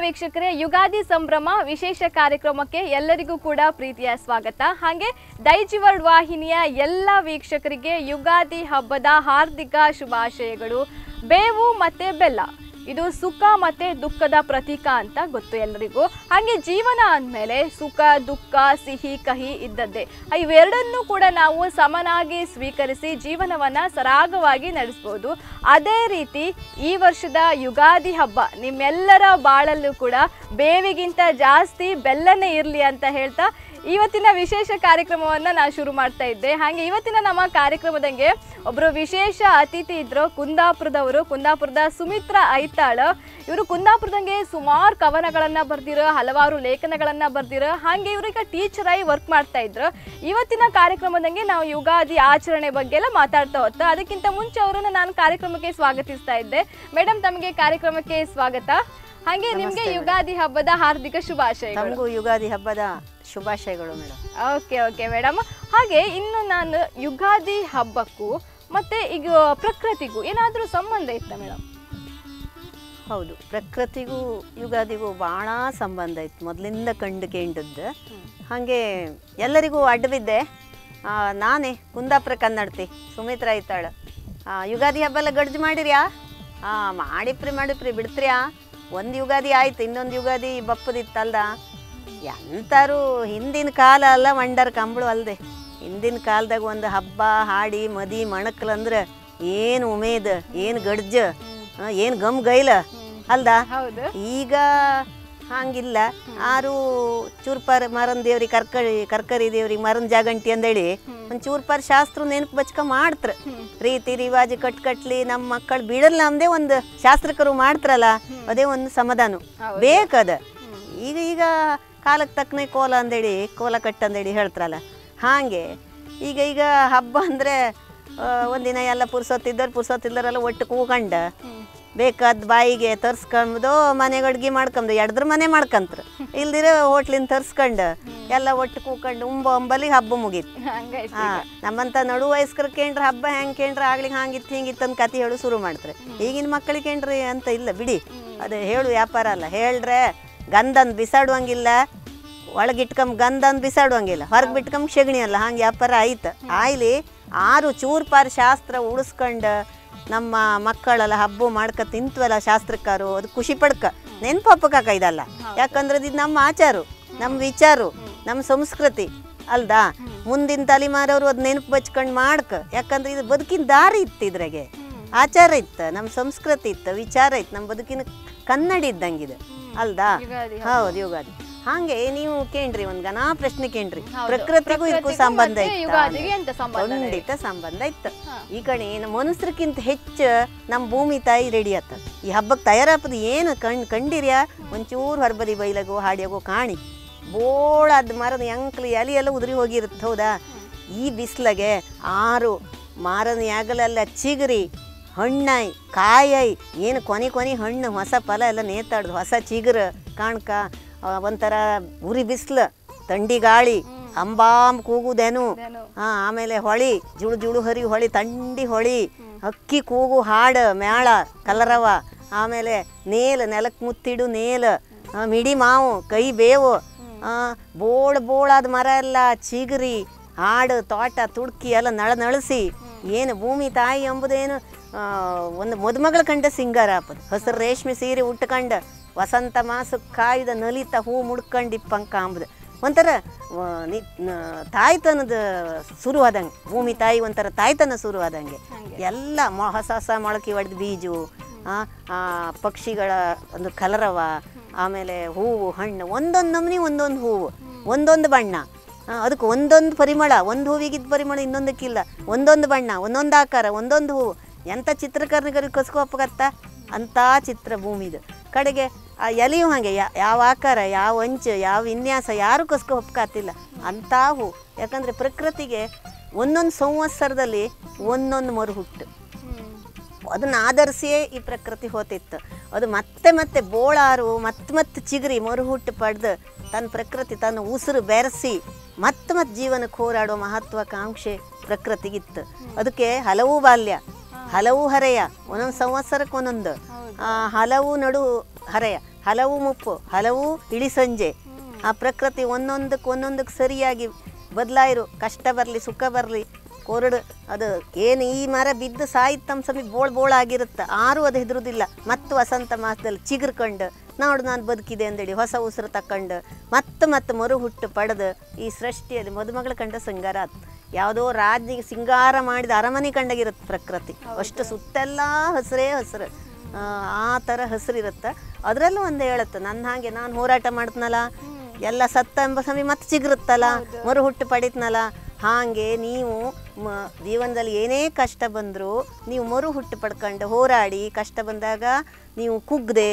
ವೀಕ್ಷಕರೇ ಯುಗಾದಿ ಸಂಭ್ರಮ ವಿಶೇಷ ಕಾರ್ಯಕ್ರಮಕ್ಕೆ ಎಲ್ಲರಿಗೂ ಕೂಡ ಪ್ರೀತಿಯ ಸ್ವಾಗತ ಹಾಗೆ ದೈಜಿ ವರ್ಲ್ಡ್ ವಾಹಿನಿಯ ಎಲ್ಲ ವೀಕ್ಷಕರಿಗೆ ಯುಗಾದಿ ಹಬ್ಬದ ಹಾರ್ದಿಕ ಶುಭಾಶಯಗಳು ಬೇವು ಮತ್ತೆ ಬೆಲ್ಲ ಇದು ಸುಖ ಮತ್ತೆ ದುಃಖದ ಪ್ರತೀಕ ಅಂತ ಗೊತ್ತು ಎಲ್ಲರಿಗೂ ಹಾಗೆ ಜೀವನ ಅಂದಮೇಲೆ ಸುಖ ದುಃಖ ಸಿಹಿ ಕಹಿ ಇದ್ದದ್ದೇ ಇವೆರಡನ್ನೂ ಕೂಡ ನಾವು ಸಮನಾಗಿ ಸ್ವೀಕರಿಸಿ ಜೀವನವನ್ನ ಸರಾಗವಾಗಿ ನಡೆಸ್ಬೋದು ಅದೇ ರೀತಿ ಈ ವರ್ಷದ ಯುಗಾದಿ ಹಬ್ಬ ನಿಮ್ಮೆಲ್ಲರ ಬಾಳಲ್ಲೂ ಕೂಡ ಬೇವಿಗಿಂತ ಜಾಸ್ತಿ ಬೆಲ್ಲನೇ ಇರಲಿ ಅಂತ ಹೇಳ್ತಾ ಇವತ್ತಿನ ವಿಶೇಷ ಕಾರ್ಯಕ್ರಮವನ್ನು ನಾನು ಶುರು ಮಾಡ್ತಾ ಇದ್ದೆ ಹಾಗೆ ಇವತ್ತಿನ ನಮ್ಮ ಕಾರ್ಯಕ್ರಮದಂಗೆ ಒಬ್ಬರು ವಿಶೇಷ ಅತಿಥಿ ಇದ್ರು ಕುಂದಾಪುರದವರು ಕುಂದಾಪುರದ ಸುಮಿತ್ರಾ ಐತಾಳ್ ಇವರು ಕುಂದಾಪುರದಂಗೆ ಸುಮಾರು ಕವನಗಳನ್ನು ಬರ್ದಿರೋ ಹಲವಾರು ಲೇಖನಗಳನ್ನು ಬರ್ದಿರೋ ಹಾಗೆ ಇವ್ರೀಗ ಟೀಚರ್ ಆಗಿ ವರ್ಕ್ ಮಾಡ್ತಾ ಇದ್ರು ಇವತ್ತಿನ ಕಾರ್ಯಕ್ರಮದಂಗೆ ನಾವು ಯುಗಾದಿ ಆಚರಣೆ ಬಗ್ಗೆ ಎಲ್ಲ ಮಾತಾಡ್ತಾ ಹೋಗ್ತಾ ಅದಕ್ಕಿಂತ ಮುಂಚೆ ಅವರನ್ನು ನಾನು ಕಾರ್ಯಕ್ರಮಕ್ಕೆ ಸ್ವಾಗತಿಸ್ತಾ ಇದ್ದೆ ಮೇಡಮ್ ತಮಗೆ ಕಾರ್ಯಕ್ರಮಕ್ಕೆ ಸ್ವಾಗತ ಹಾಗೆ ನಿಮಗೆ ಯುಗಾದಿ ಹಬ್ಬದ ಹಾರ್ದಿಕ ಶುಭಾಶಯಗಳು ತಮಗೂ ಯುಗಾದಿ ಹಬ್ಬದ ಶುಭಾಶಯಗಳು ಮೇಡಮ್ ಓಕೆ ಓಕೆ ಮೇಡಮ್ ಹಾಗೆ ಇನ್ನು ನಾನು ಯುಗಾದಿ ಹಬ್ಬಕ್ಕೂ ಮತ್ತೆ ಈಗ ಪ್ರಕೃತಿಗೂ ಏನಾದರೂ ಸಂಬಂಧ ಇತ್ತ ಮೇಡಮ್ ಹೌದು ಪ್ರಕೃತಿಗೂ ಯುಗಾದಿಗೂ ಭಾಳ ಸಂಬಂಧ ಇತ್ತು ಮೊದಲಿಂದ ಕಂಡು ಕೇಂಡದ್ದು ಹಾಗೆ ಎಲ್ಲರಿಗೂ ಅಡ್ಡಬಿದ್ದೆ ಆ, ನಾನೇ ಕುಂದಾಪುರ ಕನ್ನಡತಿ ಸುಮಿತ್ರಾ ಇತ್ತಾಳ ಯುಗಾದಿ ಹಬ್ಬ ಎಲ್ಲ ಗಡ್ಜು ಮಾಡಿರ್ಯಾ ಹಾಂ ಮಾಡಿಪ್ರಿ ಮಾಡಿಪ್ರಿ ಬಿಡ್ತ್ರ್ಯಾ ಒಂದು ಯುಗಾದಿ ಆಯ್ತು ಇನ್ನೊಂದು ಯುಗಾದಿ ಬಪ್ಪದಿತ್ತಲ್ದ ಎಂತಾರು ಹಿಂದಿನ ಕಾಲ ಅಲ್ಲ ಮಂಡರ್ ಕಂಬಳು ಅಲ್ದೆ ಹಿಂದಿನ ಕಾಲದಾಗ ಒಂದು ಹಬ್ಬ ಹಾಡಿ ಮದಿ ಮಣಕ್ಲಂದ್ರೆ ಏನು ಉಮೇದ್ ಏನು ಗಡ್ಜ ಏನು ಗಮ್ ಗೈಲ ಅಲ್ದಾ ಹೌದು ಈಗ ಹಂಗಿಲ್ಲ ಆರು ಚೂರ್ಪಾರ್ ಮರನ್ ದೇವ್ರಿಗೆ ಕರ್ಕರಿ ಕರ್ಕರಿ ದೇವ್ರಿಗೆ ಮರನ್ ಜಾಗಂಟಿ ಅಂದೇಳಿ ಒಂದು ಚೂರ್ಪಾರ್ ಶಾಸ್ತ್ರ ನೆನಪು ಬಚ್ಕ ಮಾಡ್ತ್ರ ರೀತಿ ರಿವಾಜು ಕಟ್ ಕಟ್ಲಿ ನಮ್ಮ ಮಕ್ಕಳು ಬಿಡಲ್ಲ ನಮ್ದೇ ಒಂದು ಶಾಸ್ತ್ರಕರು ಮಾಡ್ತಾರಲ್ಲ ಅದೇ ಒಂದು ಸಮಾಧಾನ ಬೇಕದ ಈಗ ಈಗ ಕಾಲಕ್ಕೆ ತಕ್ಕನೆ ಕೋಲ ಅಂದೇಳಿ ಕೋಲ ಕಟ್ ಅಂದೇಳಿ ಹೇಳ್ತಾರಲ್ಲ ಹಾಗೆ ಈಗ ಈಗ ಹಬ್ಬ ಅಂದರೆ ಒಂದಿನ ಎಲ್ಲ ಪುರ್ಸೊತ್ತಿದ್ದವ್ರು ಪುರ್ಸೊತ್ತಿದ್ದವರೆಲ್ಲ ಒಟ್ಟು ಕೂಕಂಡ ಬೇಕಾದ ಬಾಯಿಗೆ ತರ್ಸ್ಕೊಂಬುದು ಮನೆಗೆ ಅಡ್ಗೆ ಮಾಡ್ಕೊಂಬುದು ಎಡ್ದ್ರ ಮನೆ ಮಾಡ್ಕಂತ್ರ ಇಲ್ದಿರ ಹೋಟ್ಲಿಂದ ತರ್ಸ್ಕೊಂಡು ಎಲ್ಲ ಒಟ್ಟು ಕೂಕೊಂಡು ಉಂಬ ಒಂಬಲ್ಲಿ ಹಬ್ಬ ಮುಗೀತು ಹಂಗಾಯ್ತು ಹಾ ನಮ್ಮಂತ ನಡು ವಯಸ್ಕರ ಕೇಂದ್ರ ಹಬ್ಬ ಹೆಂಗ್ ಕೇಂದ್ರ ಆಗ್ಲಿಕ್ಕೆ ಹಂಗಿತ್ತು ಹಿಂಗಿತ್ತು ಅಂತ ಕತೆ ಹೇಳು ಶುರು ಮಾಡ್ತಾರೆ ಈಗಿನ ಮಕ್ಕಳಿಗೆ ಕೇಂದ್ರಿ ಅಂತ ಇಲ್ಲ ಬಿಡಿ ಅದು ಹೇಳು ವ್ಯಾಪಾರ ಅಲ್ಲ ಹೇಳ್ರೆ ಗಂಧನ್ ಬಿಸಾಡುವಂಗಿಲ್ಲ ಒಳಗಿಟ್ಕೊಂಬ ಗಂಧನ್ ಬಿಸಾಡುವಂಗಿಲ್ಲ ಹೊರಗೆ ಬಿಟ್ಕೊಂಬ ಸೆಗಣಿ ಅಲ್ಲ ಹಂಗೆ ವ್ಯಾಪಾರ ಆಯ್ತು ಆಯ್ಲಿ ಆರು ಚೂರ್ ಪಾರ್ ಶಾಸ್ತ್ರ ಉಳಿಸ್ಕೊಂಡು ನಮ್ಮ ಮಕ್ಕಳೆಲ್ಲ ಹಬ್ಬ ಮಾಡ್ಕ ತಿಂತ್ವಲ್ಲ ಶಾಸ್ತ್ರಕ್ಕಾರು ಅದು ಖುಷಿ ಪಡ್ಕ ನೆನ್ಪಪ್ಪಕ್ಕ ಇದಲ್ಲ ಯಾಕಂದ್ರೆ ಇದು ನಮ್ಮ ಆಚಾರು ನಮ್ಮ ವಿಚಾರು ನಮ್ಮ ಸಂಸ್ಕೃತಿ ಅಲ್ದಾ ಮುಂದಿನ ತಲೆಮಾರವ್ರು ಅದು ನೆನಪು ಬಚ್ಕೊಂಡು ಮಾಡ್ಕ ಯಾಕಂದ್ರೆ ಇದು ಬದುಕಿನ ದಾರಿ ಇತ್ತು ಇದ್ರಾಗೆ ಆಚಾರ ಇತ್ತು ನಮ್ಮ ಸಂಸ್ಕೃತಿ ಇತ್ತು ವಿಚಾರ ಇತ್ತು ನಮ್ಮ ಬದುಕಿನ ಕನ್ನಡಿ ಇದ್ದಂಗಿದೆ ಅಲ್ದಾ ಯುಗಾದಿ ಹೌದು ಯುಗಾದಿ ಹಾಗೆ ನೀವು ಕೇಳ್ರಿ ಒಂದ್ ಗನಾ ಪ್ರಶ್ನೆ ಕೇಳ್ರಿ ಹೌದು. ಪ್ರಕೃತಿಗೂ ಇದಕ್ಕೂ ಪ್ರಕೃತಿಗೂ ಸಂಬಂಧ ಮತ್ತೆ ಇತ್ತ ಯುಗಾದಿಗೆ ಎಂತ ಸಂಬಂಧ ಇದೆ? ಖಂಡಿತ ಸಂಬಂಧ ಇತ್ತು ಹಾ. ಈ ಕಡೆ ನಮ್ಮ ಮನುಷ್ಯರ್ಕಿಂತ ಹೆಚ್ಚು ನಮ್ಮ ಭೂಮಿ ತಾಯಿ ರೆಡಿ ಆತ ಈ ಹಬ್ಬಕ್ಕೆ ತಯಾರಾಪದ ಏನು ಕಣ್ ಕಂಡಿರ್ಯಾ ಒಂಚೂರು ಹೊರಬದಿ ಬೈಲಾಗೋ ಹಾಡಿಯಾಗೋ ಕಾಣಿ ಬೋಳಾದ ಮರದ ಎಂಕ್ಲು ಎಲೆ ಎಲ್ಲ ಉದುರಿ ಹೋಗಿರುತ್ತೆ ಹೌದಾ ಈ ಬಿಸ್ಲಗೆ ಆರು ಮಾರನ ಯಾಗಲೆಲ್ಲ ಚಿಗುರಿ ಹಣ್ಣಾಯ್ ಕಾಯೈ ಏನು ಕೊನೆ ಕೊನೆ ಹಣ್ಣು ಹೊಸ ಫಲ ಎಲ್ಲ ನೇತಾಡ್ದು ಹೊಸ ಚಿಗುರು ಕಾಣ್ಕ ಆ, ಒಂಥರ ಉರಿ ಬಿಸ್ಲು ತಂಡಿ ಗಾಳಿ ಅಂಬಾಂಬ್ ಕೂಗುದೇನು ಇದೇನು? ಹಾ ಆಮೇಲೆ ಹೊಳಿ ಜುಳು ಜುಳು ಹರಿ ಹೊಳಿ ತಂಡಿ ಹೊಳಿ ಅಕ್ಕಿ ಕೂಗು ಹಾಡು ಮ್ಯಾಳ ಕಲರವ ಆಮೇಲೆ ನೇಲ್ ನೆಲಕ್ಕೆ ಮುತ್ತಿಡು ನೇಲ್ ಆ, ಮಿಡಿ ಮಾವು ಕೈ ಬೇವು ಆ, ಬೋಳ್ ಬೋಳಾದ ಮರ ಎಲ್ಲ ಚಿಗುರಿ ಹಾಡು ತೋಟ ತುಡ್ಕಿ ಎಲ್ಲ ನಳ ನಳಸಿ ಏನು ಭೂಮಿ ತಾಯಿ ಎಂಬುದೇನು ಆ, ಒಂದು ಮದುಮಗಳ ಕಂಡ ಸಿಂಗಾರ ಹಾಪದು ಹಸಿರು ರೇಷ್ಮೆ ಸೀರೆ ಉಟ್ಕಂಡ ವಸಂತ ಮಾಸಕ್ಕೆ ಕಾಯ್ದ ನಲಿತ ಹೂ ಮುಡ್ಕಂಡಿಪ್ಪಂಕ ಅಂಬುದು ಒಂಥರ ಆ, ನಿ- ನ- ತಾಯ್ತನದ ಶುರು ಆದಂಗೆ ಭೂಮಿ ತಾಯಿ ಒಂಥರ ತಾಯ್ತನ ಶುರು ಆದಂಗೆ ಎಲ್ಲ ಮೊ ಹೊಸ ಹೊಸ ಮೊಳಕೆ ಹೊಡೆದ ಬೀಜು ಆ, ಆ ಪಕ್ಷಿಗಳ ಒಂದು ಕಲರವ ಆಮೇಲೆ ಹೂವು ಹಣ್ಣು ಒಂದೊಂದು ನಮೂನಿ ಒಂದೊಂದು ಹೂವು ಒಂದೊಂದು ಬಣ್ಣ ಆ, ಅದಕ್ಕೆ ಒಂದೊಂದು ಪರಿಮಳ ಒಂದು ಹೂವಿಗಿದ್ದ ಪರಿಮಳ ಇನ್ನೊಂದಕ್ಕಿಲ್ಲ ಒಂದೊಂದು ಬಣ್ಣ ಒಂದೊಂದು ಆಕಾರ ಒಂದೊಂದು ಹೂವು ಎಂಥ ಚಿತ್ರಕರ್ಣಿಗರಿಗೆ ಕಸ್ಕೋಪಗತ್ತ ಅಂಥ ಚಿತ್ರ ಭೂಮಿದು ಕಡೆಗೆ ಆ ಎಲೆಯೂ ಹಾಗೆ ಯಾ- ಯಾವ ಆಕಾರ ಯಾವ ಅಂಚು ಯಾವ ವಿನ್ಯಾಸ ಯಾರು ಕಸ್ಕೊ ಒಪ್ಕಾತಿಲ್ಲ ಅಂಥ ಹೂ ಯಾಕಂದರೆ ಪ್ರಕೃತಿಗೆ ಒಂದೊಂದು ಸಂವತ್ಸರದಲ್ಲಿ ಒಂದೊಂದು ಮರುಹುಟ್ಟು ಅದನ್ನ ಆಧರಿಸಿಯೇ ಈ ಪ್ರಕೃತಿ ಹೋತಿತ್ತು ಅದು ಮತ್ತೆ ಮತ್ತೆ ಬೋಳಾರು ಮತ್ತೆ ಮತ್ತೆ ಚಿಗುರಿ ಮರುಹುಟ್ಟು ಪಡೆದು ತನ್ನ ಪ್ರಕೃತಿ ತನ್ನ ಉಸಿರು ಬೆರೆಸಿ ಮತ್ತೆ ಮತ್ತೆ ಜೀವನಕ್ಕೆ ಹೋರಾಡೋ ಮಹತ್ವಾಕಾಂಕ್ಷೆ ಪ್ರಕೃತಿಗಿತ್ತು ಅದಕ್ಕೆ ಹಲವು ಬಾಲ್ಯ ಹಲವು ಹರೆಯ ಒಂದೊಂದು ಸಂವತ್ಸರಕ್ಕೆ ಒಂದೊಂದು ಆ, ಹಲವು ನಡು ಹರೆಯ ಹಲವು ಮುಪ್ಪು ಹಲವು ಇಳಿ ಸಂಜೆ ಆ ಪ್ರಕೃತಿ ಒಂದೊಂದಕ್ಕೆ ಒಂದೊಂದಕ್ಕೆ ಸರಿಯಾಗಿ ಬದಲಾಯಿರು ಕಷ್ಟ ಬರಲಿ ಸುಖ ಬರಲಿ ಕೊರಡು ಅದು ಏನು ಈ ಮರ ಬಿದ್ದು ಸಾಯಿತಮ್ಮ ಸಮಯ ಬೋಳ್ ಬೋಳ ಆಗಿರುತ್ತೆ ಆರೂ ಅದು ಹೆದರುದಿಲ್ಲ ಮತ್ತು ವಸಂತ ಮಾಸದಲ್ಲಿ ಚಿಗುರ್ಕೊಂಡು ನೋಡು ನಾನು ಬದುಕಿದೆ ಅಂದೇಳಿ ಹೊಸ ಉಸಿರು ತಕೊಂಡು ಮತ್ತೆ ಮತ್ತೆ ಮರು ಹುಟ್ಟು ಪಡೆದು ಈ ಸೃಷ್ಟಿಯಲ್ಲಿ ಮದುಮಗಳ ಕಂಡ ಸಿಂಗಾರ ಆತು ಯಾವುದೋ ರಾಜ್ನಿಗೆ ಸಿಂಗಾರ ಮಾಡಿದ ಅರಮನೆ ಕಂಡಾಗಿರುತ್ತೆ ಪ್ರಕೃತಿ ಅಷ್ಟು ಸುತ್ತೆಲ್ಲ ಹಸಿರೇ ಹಸಿರು ಆ, ಆ ಥರ ಹಸಿರಿರುತ್ತೆ ಅದರಲ್ಲೂ ಒಂದು ಹೇಳುತ್ತೆ ನನ್ನ ಹಾಗೆ ನಾನು ಹೋರಾಟ ಮಾಡ್ತೀನಲ್ಲ ಎಲ್ಲ ಸತ್ತ ಎಂಬ ಸಮಯ ಮತ್ತೆ ಚಿಗುರುತ್ತಲ್ಲ ಮರು ಹುಟ್ಟು ಪಡಿತ್ನಲ್ಲ ಹಾಗೆ ನೀವು ಮ ಜೀವನದಲ್ಲಿ ಏನೇ ಕಷ್ಟ ಬಂದರೂ ನೀವು ಮರು ಹುಟ್ಟು ಪಡ್ಕೊಂಡು ಹೋರಾಡಿ ಕಷ್ಟ ಬಂದಾಗ ನೀವು ಕುಗ್ದೆ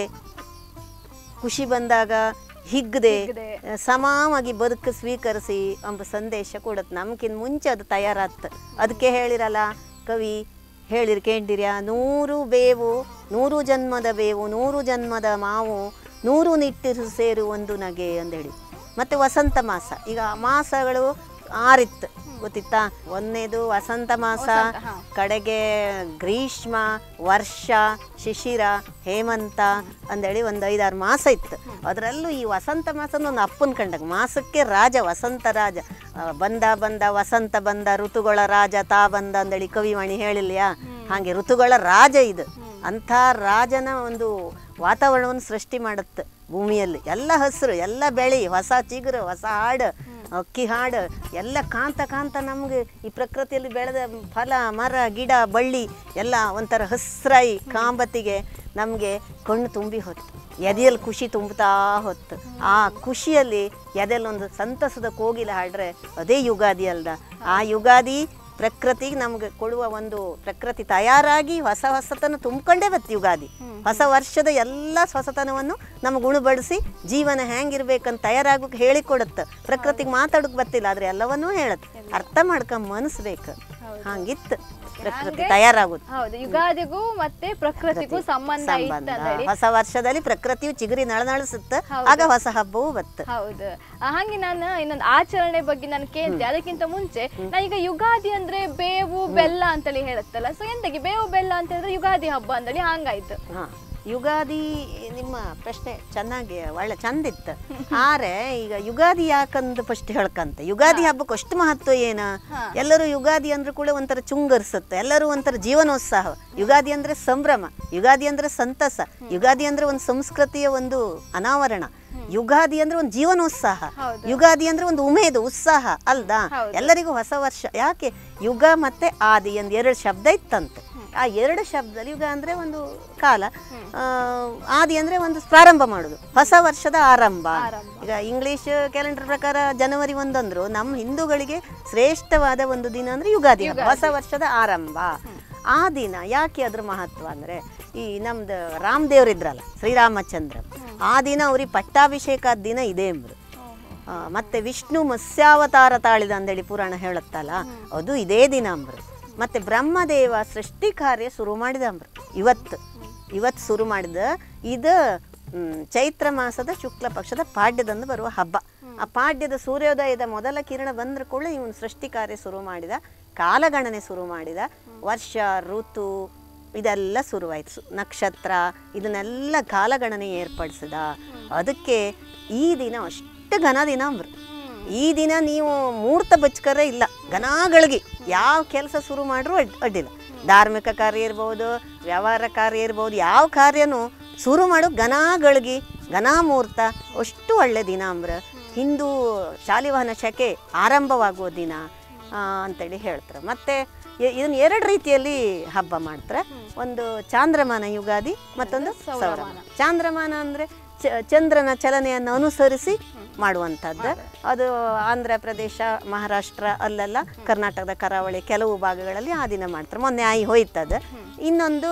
ಖುಷಿ ಬಂದಾಗ ಹಿಗ್ಗದೆ ಹಿಗ್ಗದೆ. ಸಮಾವಾಗಿ ಬದುಕು ಸ್ವೀಕರಿಸಿ ಎಂಬ ಸಂದೇಶ ಕೊಡುತ್ತೆ ನಮ್ಗಿಂತ ಮುಂಚೆ ಅದು ತಯಾರಾತ್ ಅದಕ್ಕೆ ಹೇಳಿರಲ್ಲ ಕವಿ ಹೇಳಿರಿ ಕೇಳಿರ್ಯಾ ನೂರು ಬೇವು ನೂರು ಜನ್ಮದ ಬೇವು ನೂರು ಜನ್ಮದ ಮಾವು ನೂರು ನಿಟ್ಟಿರು ಸೇರು ಒಂದು ನಗೆ ಅಂದೇಳಿ ಮತ್ತು ವಸಂತ ಮಾಸ ಈಗ ಮಾಸಗಳು ಆರಿತ್ತು ಗೊತ್ತಿತ್ತಾ ಒಂದನೇದು ವಸಂತ ಮಾಸ ವಸಂತ, ಹಾ. ಕಡೆಗೆ ಗ್ರೀಷ್ಮ ವರ್ಷ ಶಿಶಿರ ಹೇಮಂತ ಅಂದೇಳಿ ಒಂದು ಐದಾರು ಮಾಸ ಇತ್ತು ಅದರಲ್ಲೂ ಈ ವಸಂತ ಮಾಸನ ಒಂದು ಅಪ್ಪನ ಕಂಡಾಗ ಮಾಸಕ್ಕೆ ರಾಜ ವಸಂತ ರಾಜ ಆ, ಬಂದ ಬಂದ ವಸಂತ ಬಂದ ಋತುಗಳ ರಾಜ ತಾ ಬಂದ ಅಂದೇಳಿ ಕವಿವಾಣಿ ಹೇಳಿಲ್ಯಾ ಹಾಗೆ ಋತುಗಳ ರಾಜ ಇದು ಅಂಥ ರಾಜನ ಒಂದು ವಾತಾವರಣವನ್ನು ಸೃಷ್ಟಿ ಮಾಡುತ್ತೆ ಭೂಮಿಯಲ್ಲಿ ಎಲ್ಲ ಹಸಿರು ಎಲ್ಲ ಬೆಳೆ ಹೊಸ ಚಿಗುರು ಹೊಸ ಹಾಡು ಅಕ್ಕಿ ಹಾಡು ಎಲ್ಲ ಕಾಂತ ಕಾಂತ ನಮಗೆ ಈ ಪ್ರಕೃತಿಯಲ್ಲಿ ಬೆಳೆದ ಫಲ ಮರ ಗಿಡ ಬಳ್ಳಿ ಎಲ್ಲ ಒಂಥರ ಹಸ್ರಾಯಿ ಕಾಂಬತ್ತಿಗೆ ನಮಗೆ ಕಣ್ಣು ತುಂಬಿ ಹೊತ್ತು ಎದೆಯಲ್ಲಿ ಖುಷಿ ತುಂಬುತ್ತಾ ಹೊತ್ತು ಆ ಖುಷಿಯಲ್ಲಿ ಎದೆಯಲ್ಲಿ ಒಂದು ಸಂತಸದ ಕೋಗಿಲೆ ಹಾಡ್ರೆ ಅದೇ ಯುಗಾದಿ ಅಲ್ದ ಆ ಯುಗಾದಿ ಪ್ರಕೃತಿಗೆ ನಮ್ಗೆ ಕೊಡುವ ಒಂದು ಪ್ರಕೃತಿ ತಯಾರಾಗಿ ಹೊಸ ಹೊಸತನ ತುಂಬಿಕೊಂಡೇ ಬತ್ತು ಯುಗಾದಿ ಹೊಸ ವರ್ಷದ ಎಲ್ಲ ಹೊಸತನವನ್ನು ನಮಗೆ ಉಣಬಡಿಸಿ ಜೀವನ ಹೆಂಗಿರ್ಬೇಕಂತ ತಯಾರಾಗೋಕೆ ಹೇಳಿಕೊಡುತ್ತೆ ಪ್ರಕೃತಿಗೆ ಮಾತಾಡೋಕೆ ಬರ್ತಿಲ್ಲ ಆದ್ರೆ ಎಲ್ಲವನ್ನೂ ಹೇಳುತ್ತೆ ಅರ್ಥ ಮಾಡ್ಕೊಂಡ್ ಮನಸ್ಬೇಕು ಹಂಗಿತ್ತು ಪ್ರಕೃತಿ ಹಂಗೆ- ತಯಾರಾಗುತ್ತೆ ಹೌದು ಯುಗಾದಿಗೂ ಮತ್ತೆ ಪ್ರಕೃತಿಗೂ ಸಂಬಂಧ ಇತ್ತು ಸಂಬಂಧ ಅಂತೇಳಿ ಹೊಸ ವರ್ಷದಲ್ಲಿ ಪ್ರಕೃತಿಯು ಚಿಗುರಿ ನಳನಳಿಸುತ್ತೆ ಹೌದು. ಆಗ ಹೊಸ ಹಬ್ಬವೂ ಬತ್ತು ಹೌದು ಆ, ಹಾಗೆ ನಾನು ಇನ್ನೊಂದು ಆಚರಣೆ ಬಗ್ಗೆ ನಾನು ಕೇಳ್ತೆ ಅದಕ್ಕಿಂತ ಮುಂಚೆ ನಾ ಈಗ ಯುಗಾದಿ ಅಂದ್ರೆ ಬೇವು ಬೆಲ್ಲ ಅಂತೇಳಿ ಹೇಳುತ್ತಲ್ಲ ಸೊ ಎಂತಕ್ಕೆ ಬೇವು ಬೆಲ್ಲ ಅಂತ ಹೇಳಿದ್ರೆ ಯುಗಾದಿ ಹಬ್ಬ ಅಂತೇಳಿ ಹಂಗಾಯ್ತು ಹಾ ಯುಗಾದಿ ನಿಮ್ಮ ಪ್ರಶ್ನೆ ಚೆನ್ನಾಗಿ ಒಳ್ಳೆ ಚಂದಿತ್ತು ಆರೆ ಈಗ ಯುಗಾದಿ ಯಾಕಂದು ಫಸ್ಟ್ ಹೇಳ್ಕಂತೆ ಯುಗಾದಿ ಹಬ್ಬಕ್ಕೆ ಅಷ್ಟು ಮಹತ್ವ ಏನ ಹಾ. ಎಲ್ಲರೂ ಯುಗಾದಿ ಅಂದ್ರೆ ಕೂಡ ಒಂಥರ ಚುಂಗರಿಸುತ್ತೆ ಎಲ್ಲರೂ ಒಂಥರ ಜೀವನೋತ್ಸಾಹ ಯುಗಾದಿ ಅಂದ್ರೆ ಸಂಭ್ರಮ ಯುಗಾದಿ ಅಂದ್ರೆ ಸಂತಸ ಯುಗಾದಿ ಅಂದ್ರೆ ಒಂದು ಸಂಸ್ಕೃತಿಯ ಒಂದು ಅನಾವರಣ ಯುಗಾದಿ ಅಂದ್ರೆ ಒಂದು ಜೀವನೋತ್ಸಾಹ ಹೌದು. ಯುಗಾದಿ ಅಂದ್ರೆ ಒಂದು ಉಮೇದು ಉತ್ಸಾಹ ಅಲ್ದಾ ಹೌದು. ಎಲ್ಲರಿಗೂ ಹೊಸ ವರ್ಷ ಯಾಕೆ ಯುಗ ಮತ್ತೆ ಆದಿ ಎಂದು ಎರಡು ಶಬ್ದ ಇತ್ತಂತೆ ಆ ಎರಡು ಶಬ್ದದಲ್ಲಿ ಯುಗ ಅಂದ್ರೆ ಒಂದು ಕಾಲ ಆ, ಆದಿ ಅಂದ್ರೆ ಒಂದು ಪ್ರಾರಂಭ ಮಾಡೋದು ಹೊಸ ವರ್ಷದ ಆರಂಭ ಆರಂಭ. ಈಗ ಇಂಗ್ಲಿಷ್ ಕ್ಯಾಲೆಂಡರ್ ಪ್ರಕಾರ ಜನವರಿ ಒಂದಂದ್ರು ನಮ್ಮ ಹಿಂದೂಗಳಿಗೆ ಶ್ರೇಷ್ಠವಾದ ಒಂದು ದಿನ ಅಂದ್ರೆ ಯುಗಾದಿ ಹಬ್ಬ, ಹೊಸ ವರ್ಷದ ಆರಂಭ ಆ ದಿನ ಯಾಕೆ ಅದ್ರ ಮಹತ್ವ ಅಂದ್ರೆ ಈ ನಮ್ದು ರಾಮದೇವ್ರಿದ್ರಲ್ಲ ಶ್ರೀರಾಮಚಂದ್ರ ಆ ದಿನ ಅವ್ರಿಗೆ ಪಟ್ಟಾಭಿಷೇಕದ ದಿನ ಇದೆ ಎಂಬುದು ಆ, ಮತ್ತೆ ವಿಷ್ಣು ಮತ್ಸ್ಯಾವತಾರ ತಾಳಿದ ಅಂದೇಳಿ ಪುರಾಣ ಹೇಳುತ್ತಲ್ಲ ಅದು ಇದೇ ದಿನ ಅಂಬ್ರು ಮತ್ತೆ ಬ್ರಹ್ಮದೇವ ಸೃಷ್ಟಿ ಕಾರ್ಯ ಶುರು ಮಾಡಿದ ಅಂಬ್ರು ಇವತ್ತು ಇವತ್ತು ಶುರು ಮಾಡಿದ ಇದು ಮ್, ಚೈತ್ರ ಮಾಸದ ಶುಕ್ಲ ಪಕ್ಷದ ಪಾಡ್ಯದಂದು ಬರುವ ಹಬ್ಬ ಆ ಪಾಡ್ಯದ ಸೂರ್ಯೋದಯದ ಮೊದಲ ಕಿರಣ ಬಂದ್ರ ಕೂಡ ಇವನು ಸೃಷ್ಟಿ ಕಾರ್ಯ ಶುರು ಮಾಡಿದ ಕಾಲಗಣನೆ ಶುರು ಮಾಡಿದ ವರ್ಷ ಋತು ಇದೆಲ್ಲ ಶುರುವಾಯ್ತು ಸು- ನಕ್ಷತ್ರ ಇದನ್ನೆಲ್ಲ ಕಾಲಗಣನೆ ಏರ್ಪಡಿಸಿದ ಅದಕ್ಕೆ ಈ ದಿನ ಅಷ್ಟು ಘನ ದಿನ ಅಂಬ್ರು ಈ ದಿನ ನೀವು ಮುಹೂರ್ತ ಬಚ್ಕರ ಇಲ್ಲ ಘನಾಗಳಿಗೆ ಯಾವ ಕೆಲಸ ಶುರು ಮಾಡ್ರೂ ಅಡ್ ಅಡ್ಡಿಲ್ಲ ಧಾರ್ಮಿಕ ಕಾರ್ಯ ಇರ್ಬೋದು ವ್ಯವಹಾರ ಕಾರ್ಯ ಇರ್ಬೋದು ಯಾವ ಕಾರ್ಯನೂ ಶುರು ಮಾಡೋ ಘನಾಗಳಿಗೆ ಘನಾ ಮುಹೂರ್ತ ಅಷ್ಟು ಒಳ್ಳೆ ದಿನ ಅಂಬ್ರ ಹಿಂದೂ ಶಾಲಿವಾಹನ ಶಕೆ ಆರಂಭವಾಗುವ ದಿನ ಆ, ಅಂತೇಳಿ ಹೇಳ್ತಾರೆ ಮತ್ತೆ ಇ- ಇದನ್ನ ಎರಡು ರೀತಿಯಲ್ಲಿ ಹಬ್ಬ ಮಾಡ್ತಾರೆ ಒಂದು ಚಾಂದ್ರಮಾನ ಯುಗಾದಿ ಮತ್ತೊಂದು ಸೌರಮಾನ ಚಾಂದ್ರಮಾನ ಅಂದ್ರೆ ಚ- ಚಂದ್ರನ ಚಲನೆಯನ್ನು ಅನುಸರಿಸಿ ಮಾಡುವಂಥದ್ದು ಅದು ಆಂಧ್ರ ಪ್ರದೇಶ ಮಹಾರಾಷ್ಟ್ರ ಅಲ್ಲೆಲ್ಲ ಕರ್ನಾಟಕದ ಕರಾವಳಿ ಕೆಲವು ಭಾಗಗಳಲ್ಲಿ ಆ ದಿನ ಮಾಡ್ತಾರೆ ಮೊನ್ನೆ ಆಯಿ ಹೋಯ್ತದ ಇನ್ನೊಂದು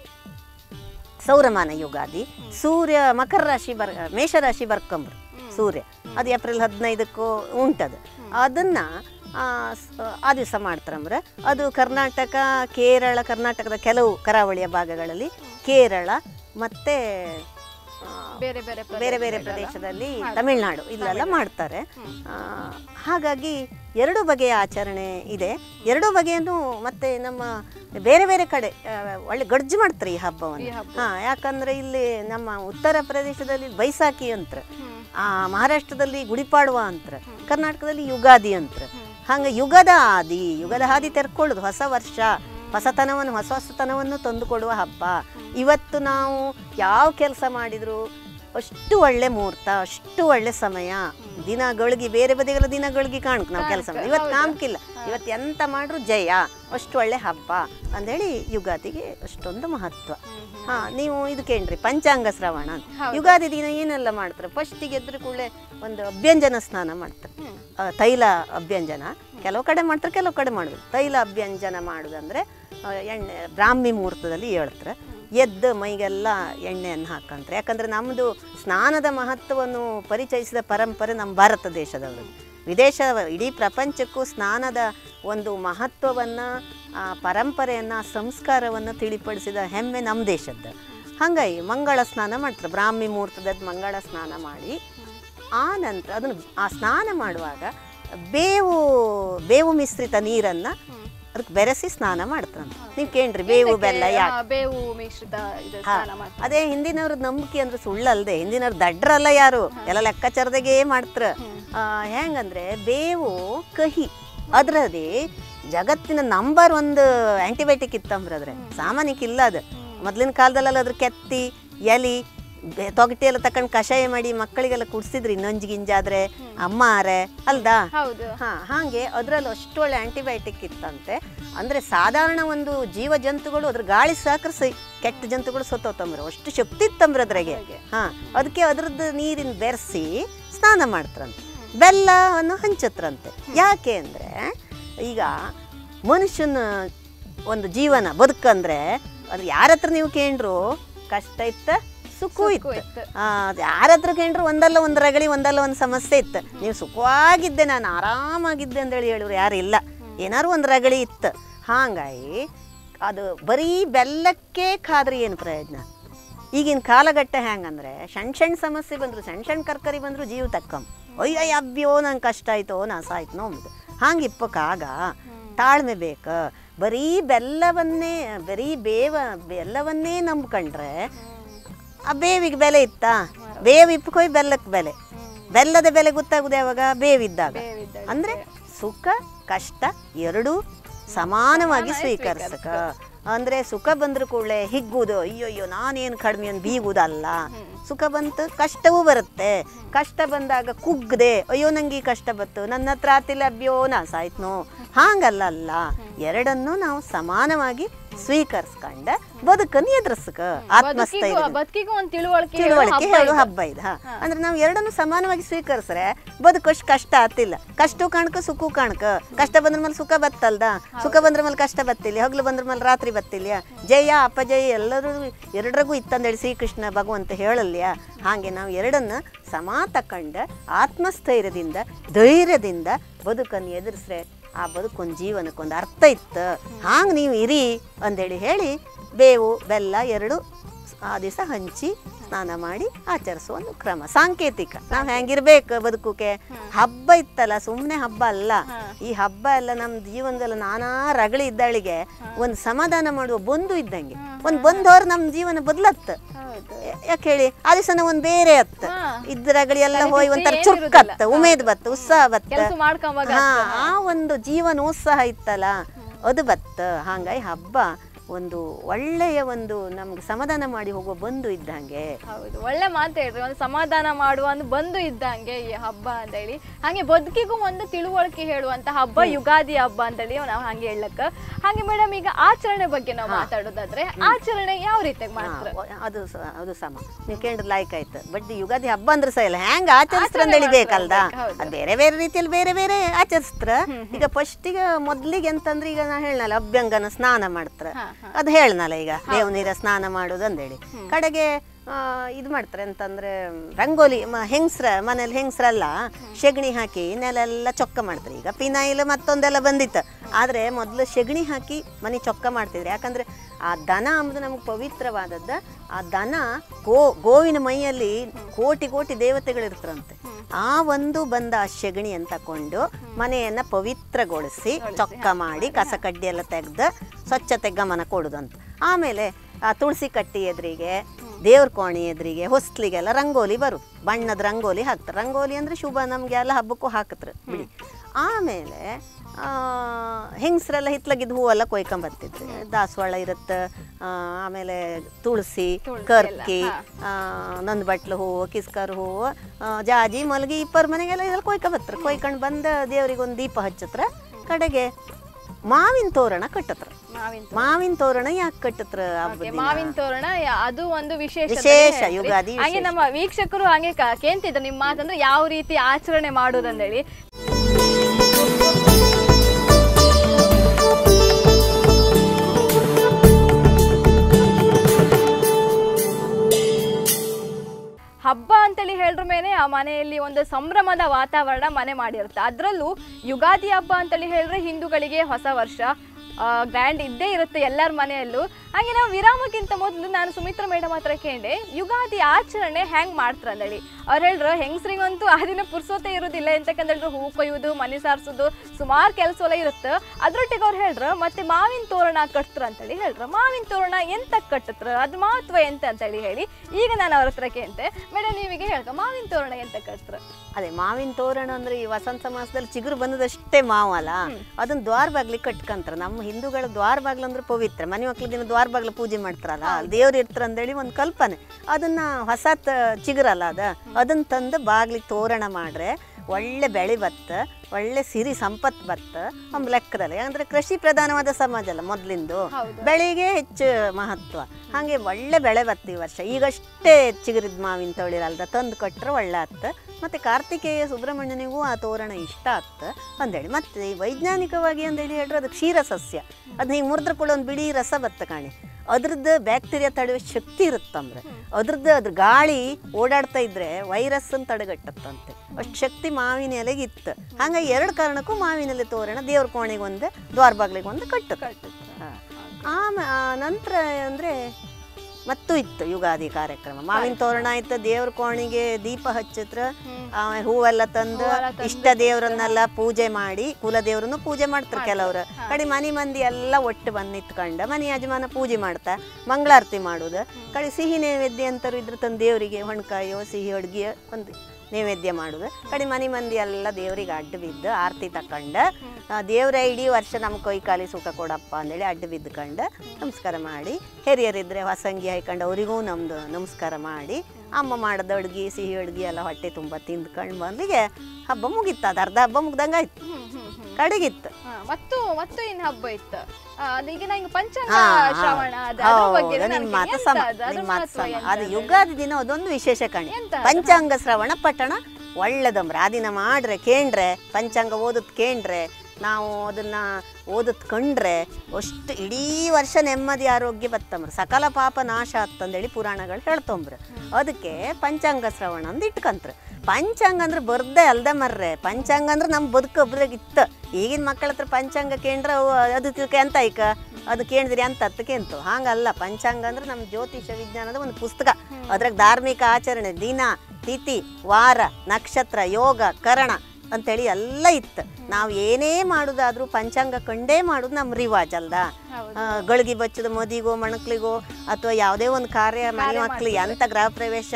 ಸೌರಮಾನ ಯುಗಾದಿ ಸೂರ್ಯ ಮಕರ ರಾಶಿ ಬರ್ ಮೇಷರಾಶಿ ಬರ್ಕೊಂಬ್ರು ಸೂರ್ಯ ಅದು ಏಪ್ರಿಲ್ ಹದಿನೈದಕ್ಕೂ ಉಂಟದು ಅದನ್ನ ಆ, ಸ್- ಆ ದಿವಸ ಮಾಡ್ತಾರಂದ್ರೆ ಅದು ಕರ್ನಾಟಕ ಕೇರಳ ಕರ್ನಾಟಕದ ಕೆಲವು ಕರಾವಳಿಯ ಭಾಗಗಳಲ್ಲಿ ಕೇರಳ ಮತ್ತು ಬೇರೆ ಬೇರೆ ಬೇರೆ ಬೇರೆ ಪ್ರದೇಶದಲ್ಲಿ ತಮಿಳ್ನಾಡು ಇಲ್ಲೆಲ್ಲ ಮಾಡ್ತಾರೆ ಆ, ಹಾಗಾಗಿ ಎರಡು ಬಗೆಯ ಆಚರಣೆ ಇದೆ ಎರಡು ಬಗೆಯನ್ನು ಮತ್ತೆ ನಮ್ಮ ಬೇರೆ ಬೇರೆ ಕಡೆ ಆ, ಒಳ್ಳೆ ಗಡ್ಜು ಮಾಡ್ತಾರೆ ಈ ಹಬ್ಬವನ್ನು ಈ ಹಬ್ಬ. ಹಾ ಯಾಕಂದ್ರೆ ಇಲ್ಲಿ ನಮ್ಮ ಉತ್ತರ ಪ್ರದೇಶದಲ್ಲಿ ಬೈಸಾಖಿ ಅಂತ್ರ ಆ ಮಹಾರಾಷ್ಟ್ರದಲ್ಲಿ ಗುಡಿಪಾಡುವ ಅಂತ್ರ ಕರ್ನಾಟಕದಲ್ಲಿ ಯುಗಾದಿ ಅಂತ್ರ ಹಂಗೆ ಯುಗದ ಆದಿ ಯುಗದ ಹಾದಿ ತೆರ್ಕೊಳ್ಳೋದು ಹೊಸ ವರ್ಷ ಹೊಸತನವನ್ನು ಹೊಸ ಹೊಸತನವನ್ನು ತಂದುಕೊಡುವ ಹಬ್ಬ ಇವತ್ತು ನಾವು ಯಾವ ಕೆಲಸ ಮಾಡಿದ್ರು ಅಷ್ಟು ಒಳ್ಳೆ ಮುಹೂರ್ತ ಅಷ್ಟು ಒಳ್ಳೆ ಸಮಯ ದಿನಗಳಿಗೆ ಬೇರೆ ಬದಿಗಳ ದಿನಗಳಿಗೆ ಕಾಣಕ್ ನಾವು ಕೆಲಸ ಮಾಡಿ ಇವತ್ತು ಕಾಮ್ಕಿಲ್ಲ ಇವತ್ತು ಎಂತ ಮಾಡ್ರು ಜಯ ಅಷ್ಟು ಒಳ್ಳೆ ಹಬ್ಬ ಅಂದೇಳಿ ಯುಗಾದಿಗೆ ಅಷ್ಟೊಂದು ಮಹತ್ವ ಹಾ ನೀವು ಇದು ಕೇಳ್ರಿ ಪಂಚಾಂಗ ಶ್ರವಣ ಅಂತ ಯುಗಾದಿ ದಿನ ಏನೆಲ್ಲ ಮಾಡ್ತಾರೆ ಫಸ್ಟಿಗೆ ಎದ್ರ ಕೂಡಲೇ ಒಂದು ಅಭ್ಯಂಜನ ಸ್ನಾನ ಮಾಡ್ತಾರೆ ಆ, ತೈಲ ಅಭ್ಯಂಜನ ಕೆಲವು ಕಡೆ ಮಾಡ್ತಾರೆ ಕೆಲವು ಕಡೆ ಮಾಡೋದು ತೈಲ ಅಭ್ಯಂಜನ ಮಾಡೋದಂದ್ರೆ ಆ, ಎಣ್ಣೆ ಬ್ರಾಹ್ಮಿ ಮುಹೂರ್ತದಲ್ಲಿ ಹೇಳ್ತಾರೆ ಎದ್ದು ಮೈಗೆಲ್ಲ ಎಣ್ಣೆಯನ್ನು ಹಾಕಂತಾರೆ ಯಾಕಂದ್ರೆ ನಮ್ಮದು ಸ್ನಾನದ ಮಹತ್ವವನ್ನು ಪರಿಚಯಿಸಿದ ಪರಂಪರೆ ನಮ್ಮ ಭಾರತ ದೇಶದವರು ವಿದೇಶ ಇಡೀ ಪ್ರಪಂಚಕ್ಕೂ ಸ್ನಾನದ ಒಂದು ಮಹತ್ವವನ್ನು ಪರಂಪರೆಯನ್ನು ಸಂಸ್ಕಾರವನ್ನು ತಿಳಿಪಡಿಸಿದ ಹೆಮ್ಮೆ ನಮ್ಮ ದೇಶದ್ದು ಹಾಗಾಗಿ ಮಂಗಳ ಸ್ನಾನ ಮಾಡ್ತಾರೆ ಬ್ರಾಹ್ಮಿ ಮುಹೂರ್ತದ ಮಂಗಳ ಸ್ನಾನ ಮಾಡಿ ಆ ನಂತರ ಅದನ್ನು ಆ ಸ್ನಾನ ಮಾಡುವಾಗ ಬೇವು ಬೇವು ಮಿಶ್ರಿತ ನೀರನ್ನು ಅದಕ್ಕೆ ಬೆರೆಸಿ ಸ್ನಾನ ಮಾಡ್ತಾರಂತೆ ನೀವು ಕೇಳ್ರಿ ಬೇವು ಬೆಲ್ಲ ಯಾಕೆ ಆ, ಬೇವು ಮಿಶ್ರಿತ ಇದು ಹಾ, ಸ್ನಾನ ಮಾಡ್ತಾರೆ ಅದೇ ಹಿಂದಿನವ್ರ ನಂಬಿಕೆ ಅಂದ್ರೆ ಸುಳ್ಳಲ್ದೆ ಹಿಂದಿನವ್ರು ದಡ್ರಲ್ಲ ಯಾರು ಎಲ್ಲ ಲೆಕ್ಕಾಚಾರದಾಗೆ ಮಾಡ್ತಾರ ಆ, ಹೆಂಗಂದ್ರೆ ಬೇವು ಕಹಿ ಅದ್ರದೇ ಜಗತ್ತಿನ ನಂಬರ್ ಒಂದು ಆಂಟಿಬಯೋಟಿಕ್ ಇತ್ತಂಬ್ರದ್ರೆ ಸಾಮಾನ್ಯಕ್ಕೆ ಇಲ್ಲ ಅದು ಮೊದ್ಲಿನ ಕಾಲದಲ್ಲೆಲ್ಲ ಅದ್ರ ಕೆತ್ತಿ ಎಲಿ ಬೆ- ತೊಗಟಿ ಎಲ್ಲ ತಕೊಂಡು ಕಷಾಯ ಮಾಡಿ ಮಕ್ಕಳಿಗೆಲ್ಲ ಕುಡಿಸಿದ್ರಿ ನಂಜು ಗಿಂಜಾದ್ರೆ ಅಮ್ಮ ಆರೆ ಅಲ್ದಾ ಹೌದು ಹಾ ಹಾಗೆ ಅದರಲ್ಲಿ ಅಷ್ಟು ಒಳ್ಳೆ ಆಂಟಿಬಯೋಟಿಕ್ ಇತ್ತಂತೆ ಅಂದ್ರೆ ಸಾಧಾರಣ ಒಂದು ಜೀವ ಜಂತುಗಳು ಅದ್ರ ಗಾಳಿ ಸಹಕರಿಸಿ ಕೆಟ್ಟ ಜಂತುಗಳು ಸತ್ತೋತಂಬ್ರೆ ಅಷ್ಟು ಶಕ್ತಿ ಇತ್ತಂಬ್ರೆ ಅದ್ರಾಗೆ ಹಾ ಅದಕ್ಕೆ ಅದ್ರದ್ದು ನೀರಿನ ಬೆರೆಸಿ ಸ್ನಾನ ಮಾಡ್ತಾರಂತೆ ಬೆಲ್ಲವನ್ನು ಹಂಚತ್ರಂತೆ ಯಾಕೆ ಅಂದ್ರೆ ಈಗ ಮನುಷ್ಯನ ಒಂದು ಜೀವನ ಬದುಕಂದ್ರೆ ಅದು ಯಾರ ಹತ್ರ ನೀವು ಕೇಂಡ್ರು ಕಷ್ಟ ಇತ್ತ ಸುಖ ಸುಖ ಇತ್ತು ಇತ್ತು. ಯಾರ ಹತ್ರ ಕೇಂಡ್ರು ಒಂದಲ್ಲ ಒಂದು ರಗಳಿ ಒಂದಲ್ಲ ಒಂದು ಸಮಸ್ಯೆ ಇತ್ತು ನೀವು ಸುಖವಾಗಿದ್ದೆ ನಾನು ಆರಾಮಾಗಿದ್ದೆ ಅಂತೇಳಿ ಹೇಳಿದ್ರು ಯಾರು ಇಲ್ಲ ಏನಾರು ಒಂದು ರಗಳಿ ಇತ್ತು ಹಾಗಾಗಿ ಅದು ಬರೀ ಬೆಲ್ಲಕ್ಕೆ ಕಾದ್ರೆ ಏನು ಪ್ರಯೋಜನ ಈಗಿನ ಕಾಲಘಟ್ಟ ಹೆಂಗಂದ್ರೆ ಸಣ್ಣ ಸಣ್ಣ ಸಮಸ್ಯೆ ಬಂದ್ರು ಸಣ್ಣ ಸಣ್ಣ ಕರ್ಕರಿ ಬಂದ್ರು ಜೀವ ತಕ್ಕಂ ಅಯ್ಯ ಅಬ್ಬಿಯೋ ನಂಗೆ ಕಷ್ಟ ಆಯ್ತೋ ನಾ ಸಾಯ್ತನೋ ಅಂಬುದು ಹಂಗೆ ಇಪ್ಪಕ್ಕಾಗ ತಾಳ್ಮೆ ಬೇಕು ಬರೀ ಬೆಲ್ಲವನ್ನೇ ಬರೀ ಬೇವ ಬೆಲ್ಲವನ್ನೇ ನಂಬ್ಕೊಂಡ್ರೆ ಆ ಬೇವಿಗೆ ಬೆಲೆ ಇತ್ತಾ ಬೇವು ಇಪ್ಪಕೋಯ್ ಬೆಲ್ಲಕ್ಕೆ ಬೆಲೆ ಬೆಲ್ಲದ ಬೆಲೆ ಗೊತ್ತಾಗುದು ಯಾವಾಗ ಬೇವಿದ್ದಾಗ ಬೇವಿದ್ದಾಗ. ಅಂದ್ರೆ ಸುಖ ಕಷ್ಟ ಎರಡೂ ಸಮಾನವಾಗಿ ಸ್ವೀಕರಿಸಕ ಅಂದ್ರೆ ಸುಖ ಬಂದ್ರ ಕೂಡಲೇ ಹಿಗ್ಗುದು ಅಯ್ಯೋ ಅಯ್ಯೋ ನಾನೇನು ಕಡಿಮೆ ಅಂತ ಬೀಗುದಲ್ಲ ಸುಖ ಬಂತು ಕಷ್ಟವೂ ಬರುತ್ತೆ ಕಷ್ಟ ಬಂದಾಗ ಕುಗ್ಗದೆ ಅಯ್ಯೋ ನಂಗೆ ಈ ಕಷ್ಟ ಬತ್ತು ನನ್ನ ಹತ್ರ ಆತಿಲ್ಲ ಅಬ್ಬಿಯೋ ನಾ ಸಾಯ್ತನೋ ಹಾಗಲ್ಲ ಅಲ್ಲ ಎರಡನ್ನೂ ನಾವು ಸಮಾನವಾಗಿ ಸ್ವೀಕರಿಸ್ಕೊಂಡ ಬದುಕನ್ನು ಎದುರಿಸಕ ಬದುಕಿಗೂ ಆತ್ಮಸ್ಥೈರ್ಯ ಬದುಕಿಗೂ ಒಂದು ತಿಳುವಳಿಕೆ ಹೇಳೋ ತಿಳುವಳಿಕೆ ಹಬ್ಬ ಹೇಳು ಇದು. ಹಬ್ಬ ಇದು ಹಾ ಅಂದ್ರೆ ನಾವು ಎರಡನ್ನು ಸಮಾನವಾಗಿ ಸ್ವೀಕರಿಸ್ರೆ ಬದುಕಷ್ಟು ಕಷ್ಟ ಆತಿಲ್ಲ ಕಷ್ಟ ಕಾಣಕ ಸುಖ ಕಾಣಕ ಕಷ್ಟ ಬಂದ್ರ ಮೇಲೆ ಸುಖ ಬತ್ತಲ್ದ ಸುಖ ಬಂದ್ರ ಮೇಲೆ ಕಷ್ಟ ಬತ್ತಿಲ್ಲ ಹಗಲು ಬಂದ್ರ ಮೇಲೆ ರಾತ್ರಿ ಬತ್ತಿಲ್ಲ ಜಯ ಅಪಜಯ ಎಲ್ಲರೂ ಎರಡರಿಗೂ ಇತ್ತಂದೇಳಿ ಶ್ರೀಕೃಷ್ಣ ಭಗವಂತ ಹೇಳಲ್ಯ ಹಾಗೆ ನಾವು ಎರಡನ್ನ ಸಮ ತಕಂಡ ಆತ್ಮಸ್ಥೈರ್ಯದಿಂದ ಧೈರ್ಯದಿಂದ ಬದುಕನ್ನು ಎದುರಿಸ್ರೆ ಆ ಬದುಕೊಂದು ಜೀವನಕ್ಕೊಂದು ಅರ್ಥ ಇತ್ತು ಹಾಂಗೆ ನೀವು ಇರಿ ಅಂದೇಳಿ ಹೇಳಿ ಬೇವು ಬೆಲ್ಲ ಎರಡು ಆ ದಿವಸ ಹಂಚಿ ಸ್ನಾನ ಮಾಡಿ ಆಚರಿಸುವ ಒಂದು ಕ್ರಮ ಸಾಂಕೇತಿಕ ನಾವು ಹೆಂಗಿರ್ಬೇಕು ಬದುಕುಕೆ ಹಬ್ಬ ಇತ್ತಲ್ಲ ಸುಮ್ಮನೆ ಹಬ್ಬ ಅಲ್ಲ ಈ ಹಬ್ಬ ಎಲ್ಲ ನಮ್ಮ ಜೀವನದಲ್ಲಿ ನಾನಾ ರಗಳಿ ಇದ್ದಾಳಿಗೆ ಒಂದು ಸಮಾಧಾನ ಮಾಡುವ ಬಂಧು ಇದ್ದಂಗೆ ಒಂದು ಬಂಧುವ್ರು ನಮ್ಮ ಜೀವನ ಬದಲತ್ತ ಹೌದು ಯಾಕೆ ಹೇಳಿ ಆ ದಿವಸ ಒಂದು ಬೇರೆ ಅತ್ತ ಹಾ. ಇದ್ದ ರಗಳಿ ಎಲ್ಲ ತಲೆ ಹೋಗಿ ಬಿಸಿ ಒಂಥರ ಏನಿರುದಿಲ್ಲ. ಚುರುಕತ್ತ ಉಮೇದ್ ಬತ್ತ ಉತ್ಸಾಹ ಬತ್ತ ಕೆಲಸ ಮಾಡ್ಕೊಂಬಾಗ ಹಾ ಆ ಒಂದು ಜೀವನೋತ್ಸಾಹ ಇತ್ತಲ್ಲ ಅದು ಬತ್ತ ಹಾಗಾಗಿ ಹಬ್ಬ ಒಂದು ಒಳ್ಳೆಯ ಒಂದು ನಮ್ಗೆ ಸಮಾಧಾನ ಮಾಡಿ ಹೋಗುವ ಬಂಧು ಇದ್ದಂಗೆ ಹೌದು ಒಳ್ಳೆ ಮಾತು ಹೇಳ್ರಿ ಒಂದು ಸಮಾಧಾನ ಮಾಡುವ ಒಂದು ಬಂಧು ಇದ್ದಂಗೆ ಈ ಹಬ್ಬ ಅಂತ ಹೇಳಿ ಹಾಗೆ ಬದುಕಿಗೂ ಒಂದು ತಿಳುವಳಿಕೆ ಹೇಳುವಂತ ಹಬ್ಬ ಯುಗಾದಿ ಹಬ್ಬ ಅಂತೇಳಿ ನಾವು ಹಂಗೆ ಹೇಳಕ್ಕ ಹಾಗೆ ಮೇಡಮ್ ಈಗ ಆಚರಣೆ ಬಗ್ಗೆ ನಾವು ಮಾತಾಡೋದಾದ್ರೆ ಆಚರಣೆ ಯಾವ ರೀತಿಯಾಗಿ ಮಾಡ್ತಾರೆ ಹಾ, ಅದು ಸ- ಅದು ಸಮ ನೀವು ಕೇಳಿದ್ರೆ ಲಾಯ್ಕ್ ಆಯ್ತು ಬಟ್ ಯುಗಾದಿ ಹಬ್ಬ ಅಂದ್ರೆ ಸಹ ಇಲ್ಲ ಹೆಂಗ್ ಆಚರಿಸ್ತಾರೆ ಅಂತೇಳಿ ಬೇಕಲ್ದ ಹೌದು. ಅದು ಬೇರೆ ಬೇರೆ ರೀತಿಯಲ್ಲಿ ಬೇರೆ ಬೇರೆ ಆಚರಿಸ್ತಾರ ಈಗ ಫಸ್ಟಿಗೆ ಮೊದ್ಲಿಗೆ ಅಂತಂದ್ರೆ ಈಗ ನಾ ಹೇಳನಲ್ಲ ಅಭ್ಯಂಗನ ಸ್ನಾನ ಮಾಡ್ತಾರ ಹಾ, ಅದು ಹೇಳನಲ್ಲ ಈಗ ಬೇವು ನೀರ ಸ್ನಾನ ಮಾಡೋದು ಅಂದೇಳಿ ಕಡೆಗೆ ಆ, ಇದು ಮಾಡ್ತಾರೆ ಅಂತಂದ್ರೆ ರಂಗೋಲಿ ಮ- ಹೆಂಗ್ಸ್ರ ಮನೇಲಿ ಹೆಂಗ್ಸ್ರಲ್ಲ ಸೆಗಣಿ ಹಾಕಿ ನೆಲ ಎಲ್ಲ ಚೊಕ್ಕ ಮಾಡ್ತಾರೆ ಈಗ ಪಿನಾಯಿಲ್ ಮತ್ತೊಂದೆಲ್ಲ ಬಂದಿತ್ತು ಆದ್ರೆ ಮೊದಲು ಸೆಗಣಿ ಹಾಕಿ ಮನೆ ಚೊಕ್ಕ ಮಾಡ್ತಿದ್ರು ಯಾಕಂದ್ರೆ ಆ ದನ ಅಂಬುದು ನಮಗೆ ಪವಿತ್ರವಾದದ್ದ ಆ ದನ ಗೋ ಗೋವಿನ ಮೈಯಲ್ಲಿ ಕೋಟಿ ಕೋಟಿ ದೇವತೆಗಳಿರ್ತಾರಂತೆ ಆ ಒಂದು ಬಂದ ಆ ಸೆಗಣಿಯನ್ನು ತಕೊಂಡು ಮನೆಯನ್ನ ಪವಿತ್ರಗೊಳಿಸಿ ಚೊಕ್ಕ ಮಾಡಿ ಕಸ ಕಡ್ಡಿ ಎಲ್ಲ ತೆಗೆದು ಸ್ವಚ್ಛತೆ ಗಮನ ಕೊಡುದಂತ ಆಮೇಲೆ ಆ ತುಳಸಿ ಕಟ್ಟಿ ಎದುರಿಗೆ ದೇವ್ರ ಕೋಣೆ ಎದುರಿಗೆ ಹೊಸ್ಲಿಗೆಲ್ಲ ರಂಗೋಲಿ ಬರು ಬಣ್ಣದ ರಂಗೋಲಿ ಹಾಕ್ತಾರೆ ರಂಗೋಲಿ ಅಂದ್ರೆ ಶುಭ ನಮಗೆ ಎಲ್ಲ ಹಬ್ಬಕ್ಕೂ ಹಾಕತ್ರ ಬಿಡಿ ಆಮೇಲೆ ಆ, ಹೆಂಗಸ್ರೆಲ್ಲ ಹಿತ್ಲಗಿದ್ದ ಹೂವೆಲ್ಲ ಕೊಯ್ಕೊಂಬರ್ತಿದ್ರು ದಾಸವಾಳ ಇರುತ್ತೆ ಆಮೇಲೆ ತುಳಸಿ ತುಳ್ಸಿ ಕರ್ಕಿ ಎಲ್ಲ, ಆ, ನಂದ್ ಬಟ್ಲು ಹೂವು ಕಿಸ್ಕರ್ ಹೂವು ಆ, ಜಾಜಿ ಮಲ್ಗಿ ಇಪ್ಪರ್ ಮನೆಗೆಲ್ಲ ಇದೆಲ್ಲ ಕೊಯ್ಕೊಂಬರ್ತಾರೆ ಕೊಯ್ಕೊಂಡು ಬಂದು ದೇವ್ರಿಗೆ ಒಂದು ದೀಪ ಹಚ್ಚತ್ರ ಕಡೆಗೆ ಮಾವಿನ ತೋರಣ ಕಟ್ಟತ್ರ ಮಾವಿನ ತೋರಣ. ಮಾವಿನ ತೋರಣ ಯಾಕೆ ಕಟ್ಟತ್ರ ಹಬ್ಬದ Okay, ದಿನ? ಮಾವಿನ ತೋರಣ ಯ- ಅದು ಒಂದು ವಿಶೇಷ ವಿಶೇಷ, ಯುಗಾದಿ ಹಾಗೆ ವಿಶೇಷ. ನಮ್ಮ ವೀಕ್ಷಕರು ಹಾಗೆ ಕ- ಕೇಳ್ತಿದ್ರು ನಿಮ್ಮ ಮಾತಂದ್ರೆ ಯಾವ ರೀತಿ ಆಚರಣೆ ಮಾಡೋದಂದೇಳಿ ಹಬ್ಬ ಅಂತೇಳಿ ಹೇಳ್ರ ಮೇಲೆ ಆ ಮನೆಯಲ್ಲಿ ಒಂದು ಸಂಭ್ರಮದ ವಾತಾವರಣ ಮನೆ ಮಾಡಿರುತ್ತೆ ಅದರಲ್ಲೂ ಯುಗಾದಿ ಹಬ್ಬ ಅಂತೇಳಿ ಹೇಳಿದ್ರೆ ಹಿಂದೂಗಳಿಗೆ ಹೊಸ ವರ್ಷ ಗ್ರ್ಯಾಂಡ್ ಇದ್ದೇ ಇರುತ್ತೆ ಎಲ್ಲರ ಮನೆಯಲ್ಲೂ ಹಾಗೆ ನಾವು ವಿರಾಮಕ್ಕಿಂತ ಮೊದಲು ನಾನು ಸುಮಿತ್ರ ಮೇಡಮ್ ಹತ್ರ ಕೇಳಿದೆ ಯುಗಾದಿ ಆಚರಣೆ ಹೆಂಗ್ ಮಾಡ್ತಾರ ಅಂದೇಳಿ ಅವ್ರು ಹೇಳ್ರು ಹೆಂಗಸ್ರಿಗಂತೂ ಆ ದಿನ ಪುರ್ಸೋತೆ ಇರೋದಿಲ್ಲ ಎಂತಕ್ಕಂದ್ರೆ ಹೂ ಕೊಯ್ಯೋದು ಮನೆ ಸಾರಿಸೋದು ಸುಮಾರು ಕೆಲಸ ಎಲ್ಲ ಇರುತ್ತೆ ಅದ್ರೊಟ್ಟಿಗೆ ಅವ್ರು ಹೇಳ್ರು ಮತ್ತೆ ಮಾವಿನ ತೋರಣ ಕಟ್ತ್ರ ಅಂತೇಳಿ ಹೇಳ್ರು ಮಾವಿನ ತೋರಣ ಎಂತ ಕಟ್ಟತ್ರ ಅದ್ ಮಹತ್ವ ಎಂತ ಅಂತೇಳಿ ಹೇಳಿ ಈಗ ನಾನು ಅವ್ರ ಹತ್ರ ಕೇಳ್ತೆ ಮೇಡಮ್ ನೀವಿಗೆ ಹೇಳ್ಕ ಮಾವಿನ ತೋರಣ ಎಂತ ಕಟ್ತ್ರ ಅದೇ ಮಾವಿನ ತೋರಣ ಅಂದ್ರೆ ಈ ವಸಂತ ಮಾಸದಲ್ಲಿ ಚಿಗುರು ಬಂದದಷ್ಟೇ ಮಾವು ಅಲ್ಲ ಅದನ್ನ ದ್ವಾರ ಬಾಗ್ಲಿ ಕಟ್ಕಂತಾರ ನಮ್ಮ ಹಿಂದೂಗಳ ದ್ವಾರ ಬಾಗ್ಲು ಅಂದ್ರೆ ಪವಿತ್ರ ಮನೆ ಮಕ್ಳ ದಿನ ದ್ವಾರ ಬಾಗ್ಲು ಪೂಜೆ ಮಾಡ್ತಾರಲ್ಲ ಅಲ್ಲಿ ದೇವ್ರು ಇರ್ತಾರ ಅಂದೇಳಿ ಒಂದು ಕಲ್ಪನೆ ಅದನ್ನ ಹೊಸತ್ ಚಿಗುರಲ್ಲ ಅದ ಅದನ್ನ ತಂದು ಬಾಗ್ಲಿ ತೋರಣ ಮಾಡ್ರೆ ಒಳ್ಳೆ ಬೆಳೆ ಬತ್ತ ಒಳ್ಳೆ ಸಿರಿ ಸಂಪತ್ ಬತ್ತ ಒಂದು ಲೆಕ್ಕದಲ್ಲಿ ಅಂದ್ರೆ ಕೃಷಿ ಪ್ರಧಾನವಾದ ಸಮಾಜ ಅಲ್ಲ ಮೊದ್ಲಿಂದು ಹೌದು. ಬೆಳೆಗೆ ಹೆಚ್ಚು ಮಹತ್ವ ಹಾಗೆ ಒಳ್ಳೆ ಬೆಳೆ ಬತ್ತು ಈ ವರ್ಷ ಈಗಷ್ಟೇ ಚಿಗುರಿದ ಮಾವಿನ ತೊಳಿರಲ್ದ ತಂದು ಕೊಟ್ರೆ ಒಳ್ಳೆ ಆತ್ತ ಮತ್ತೆ ಕಾರ್ತಿಕೇಯ ಸುಬ್ರಹ್ಮಣ್ಯನಿಗೂ ಆ ತೋರಣ ಇಷ್ಟ ಆತ್ತ ಅಂದೇಳಿ ಮತ್ತೆ ಈ ವೈಜ್ಞಾನಿಕವಾಗಿ ಅಂದೇಳಿ ಹೇಳಿದ್ರೆ ಅದು ಕ್ಷೀರ ಸಸ್ಯ ಅದನ್ನ ಹಿಂಗೆ ಮುರಿದ್ರೆ ಕೂಡ ಒಂದು ಬಿಳಿ ರಸ ಬತ್ತ ಕಾಣಿ ಅದ್ರದ್ದು ಬ್ಯಾಕ್ಟೀರಿಯಾ ತಡೆಯುವ ಶಕ್ತಿ ಇರುತ್ತಂದ್ರೆ ಅದ್ರದ್ದು ಅದ್ರ ಗಾಳಿ ಓಡಾಡ್ತಾ ಇದ್ರೆ ವೈರಸ್ ತಡೆಗಟ್ಟತ್ತಂತೆ ಅಷ್ಟು ಶಕ್ತಿ ಮಾವಿನ ಎಲೆಗೆ ಇತ್ತು ಹಂಗಾಗಿ ಎರಡು ಕಾರಣಕ್ಕೂ ಮಾವಿನ ಎಲೆ ತೋರಣ ದೇವ್ರ ಕೋಣೆಗೆ ಒಂದು ದ್ವಾರ ಬಾಗ್ಲಿಗೆ ಒಂದು ಕಟ್ಟು ಆಮೇಲೆ ನಂತರ ಅಂದರೆ ಮತ್ತೂ ಇತ್ತು ಯುಗಾದಿ ಕಾರ್ಯಕ್ರಮ ಮಾವಿನ ತೋರಣ ಆಯ್ತು ದೇವ್ರ ಕೋಣೆಗೆ ದೀಪ ಹಚ್ಚಿತ್ರ ಆಮೇಲೆ ಹೂವೆಲ್ಲ ತಂದು ಹೂವೆಲ್ಲ ತಂದು ಇಷ್ಟ ದೇವ್ರನ್ನೆಲ್ಲ ಪೂಜೆ ಮಾಡಿ ಕುಲ ದೇವ್ರನ್ನು ಪೂಜೆ ಮಾಡ್ತಾರೆ ಕೆಲವರು ಕಡೆ ಮನೆ ಮಂದಿ ಎಲ್ಲ ಒಟ್ಟು ಬಂದು ನಿಂತ್ಕೊಂಡು ಮನೆ ಯಜಮಾನ ಪೂಜೆ ಮಾಡ್ತಾ ಮಂಗಳಾರತಿ ಮಾಡುದು ಕಡೆ ಸಿಹಿ ನೈವೇದ್ಯ ಅಂತರು ಇದ್ರ ತಂದು ದೇವರಿಗೆ ಹೊಣ್ಕಾಯೋ ಸಿಹಿ ಅಡ್ಗೆ ಒಂದು ನೈವೇದ್ಯ ಮಾಡುದು ಕಡೆ ಮನೆ ಮಂದಿ ಎಲ್ಲ ದೇವರಿಗೆ ಅಡ್ಡ ಬಿದ್ದು ಆರತಿ ತಕೊಂಡು ದೇವ್ರ ಇಡೀ ವರ್ಷ ನಮ್ಮ ಕೈ ಕಾಲಿ ಸುಖ ಕೊಡಪ್ಪ ಅಂದೇಳಿ ಅಡ್ಡ ಬಿದ್ದುಕೊಂಡು ನಮಸ್ಕಾರ ಮಾಡಿ ಹಿರಿಯರಿದ್ರೆ ಹೊಸಂಗಿ ಹಾಯ್ಕೊಂಡು ಅವರಿಗೂ ನಮ್ದು ನಮಸ್ಕಾರ ಮಾಡಿ ಅಮ್ಮ ಮಾಡಿದ ಅಡ್ಗೆ ಸಿಹಿ ಅಡ್ಗೆ ಎಲ್ಲ ಹೊಟ್ಟೆ ತುಂಬ ತಿಂದ್ಕೊಂಡು ಬಂದಿಗೆ ಹಬ್ಬ ಮುಗೀತು ಅದು ಅರ್ಧ ಹಬ್ಬ ಮುಗ್ದಂಗೆ ಆಯ್ತು ಕಡೆಗಿತ್ತು ಮತ್ತು ಮತ್ತು ಏನ್ ಹಬ್ಬ ಇತ್ತು ಆ, ಅದು ಈಗ ನಂಗೆ ಪಂಚಾಂಗ ಹಾ, ಹಾ. ಶ್ರವಣ ಅದು ಅದ್ರ ಬಗ್ಗೆ ಹೌದು, ನನ್ಗೆ ನಿಮ್ಮ ಮಾತು ಎಂತ ಸಮ ಅದು? ಅದ್ರ ನಿಮ್ಮ ಮಾತು ಮಹತ್ವ ಸಮ ಎಂತ ಅದು ಅದು? ಯುಗಾದಿ ದಿನ ಅದೊಂದು ವಿಶೇಷ ಕಣಿ ಎಂತ ಅದು? ಪಂಚಾಂಗ ಶ್ರವಣ ಪಠಣ ಒಳ್ಳೆದಂಬ್ರ ಆ ದಿನ ಮಾಡ್ರೆ ಕೇಂಡ್ರೆ ಪಂಚಾಂಗ ಓದತ್ ಕೇಂಡ್ರೆ ನಾವು ಅದನ್ನ ಓದತ್ ಕಂಡ್ರೆ ಅಷ್ಟು ಇಡೀ ವರ್ಷ ನೆಮ್ಮದಿ ಆರೋಗ್ಯ ಬತ್ತಂಬ್ರ ಸಕಲ ಪಾಪ ನಾಶ ಆತ್ತಂದೇಳಿ ಪುರಾಣಗಳು ಹೇಳ್ತಂಬ್ರ ಅದಕ್ಕೆ ಪಂಚಾಂಗ ಶ್ರವಣ ಅಂದ್ ಇಟ್ಕಂತ್ರ ಪಂಚಾಂಗ ಅಂದ್ರೆ ಬರ್ದೆ ಅಲ್ದ ಮರ್ರೆ ಪಂಚಾಂಗ ಅಂದ್ರೆ ನಮ್ಮ ಬದುಕು ಒಬ್ರಾಗ ಇತ್ತು ಈಗಿನ ಮಕ್ಕಳ ಹತ್ರ ಪಂಚಾಂಗ ಕೇಂದ್ರ ಅದು ತಿಳ್ಕ ಎಂತ ಐಕ ಅದು ಕೇಳಿದ್ರಿ ಅಂತ ಹತ್ತಕ್ಕೆ ಎಂತು ಹಂಗಲ್ಲ ಪಂಚಾಂಗ ಅಂದ್ರೆ ನಮ್ಮ ಜ್ಯೋತಿಷ ವಿಜ್ಞಾನದ ಒಂದು ಪುಸ್ತಕ ಅದ್ರಾಗ ಧಾರ್ಮಿಕ ಆಚರಣೆ ದಿನ ತಿಥಿ ವಾರ ನಕ್ಷತ್ರ ಯೋಗ ಕರಣ ಅಂತೇಳಿ ಎಲ್ಲ ಇತ್ತು ನಾವು ಏನೇ ಮಾಡುದಾದ್ರೂ ಪಂಚಾಂಗ ಕಂಡೇ ಮಾಡುದು ನಮ್ಮ ರಿವಾಜ್ ಅಲ್ದ ಹೌದು. ಆ, ಗಳಿಗೆ ಬಚ್ಚದ ಮದಿಗೋ ಮಣಕ್ಲಿಗೋ ಅಥವಾ ಯಾವುದೇ ಒಂದು ಕಾರ್ಯ ಮನೆ ಮಕ್ಳಿಗೆ ಎಂತ ಗೃಹ ಪ್ರವೇಶ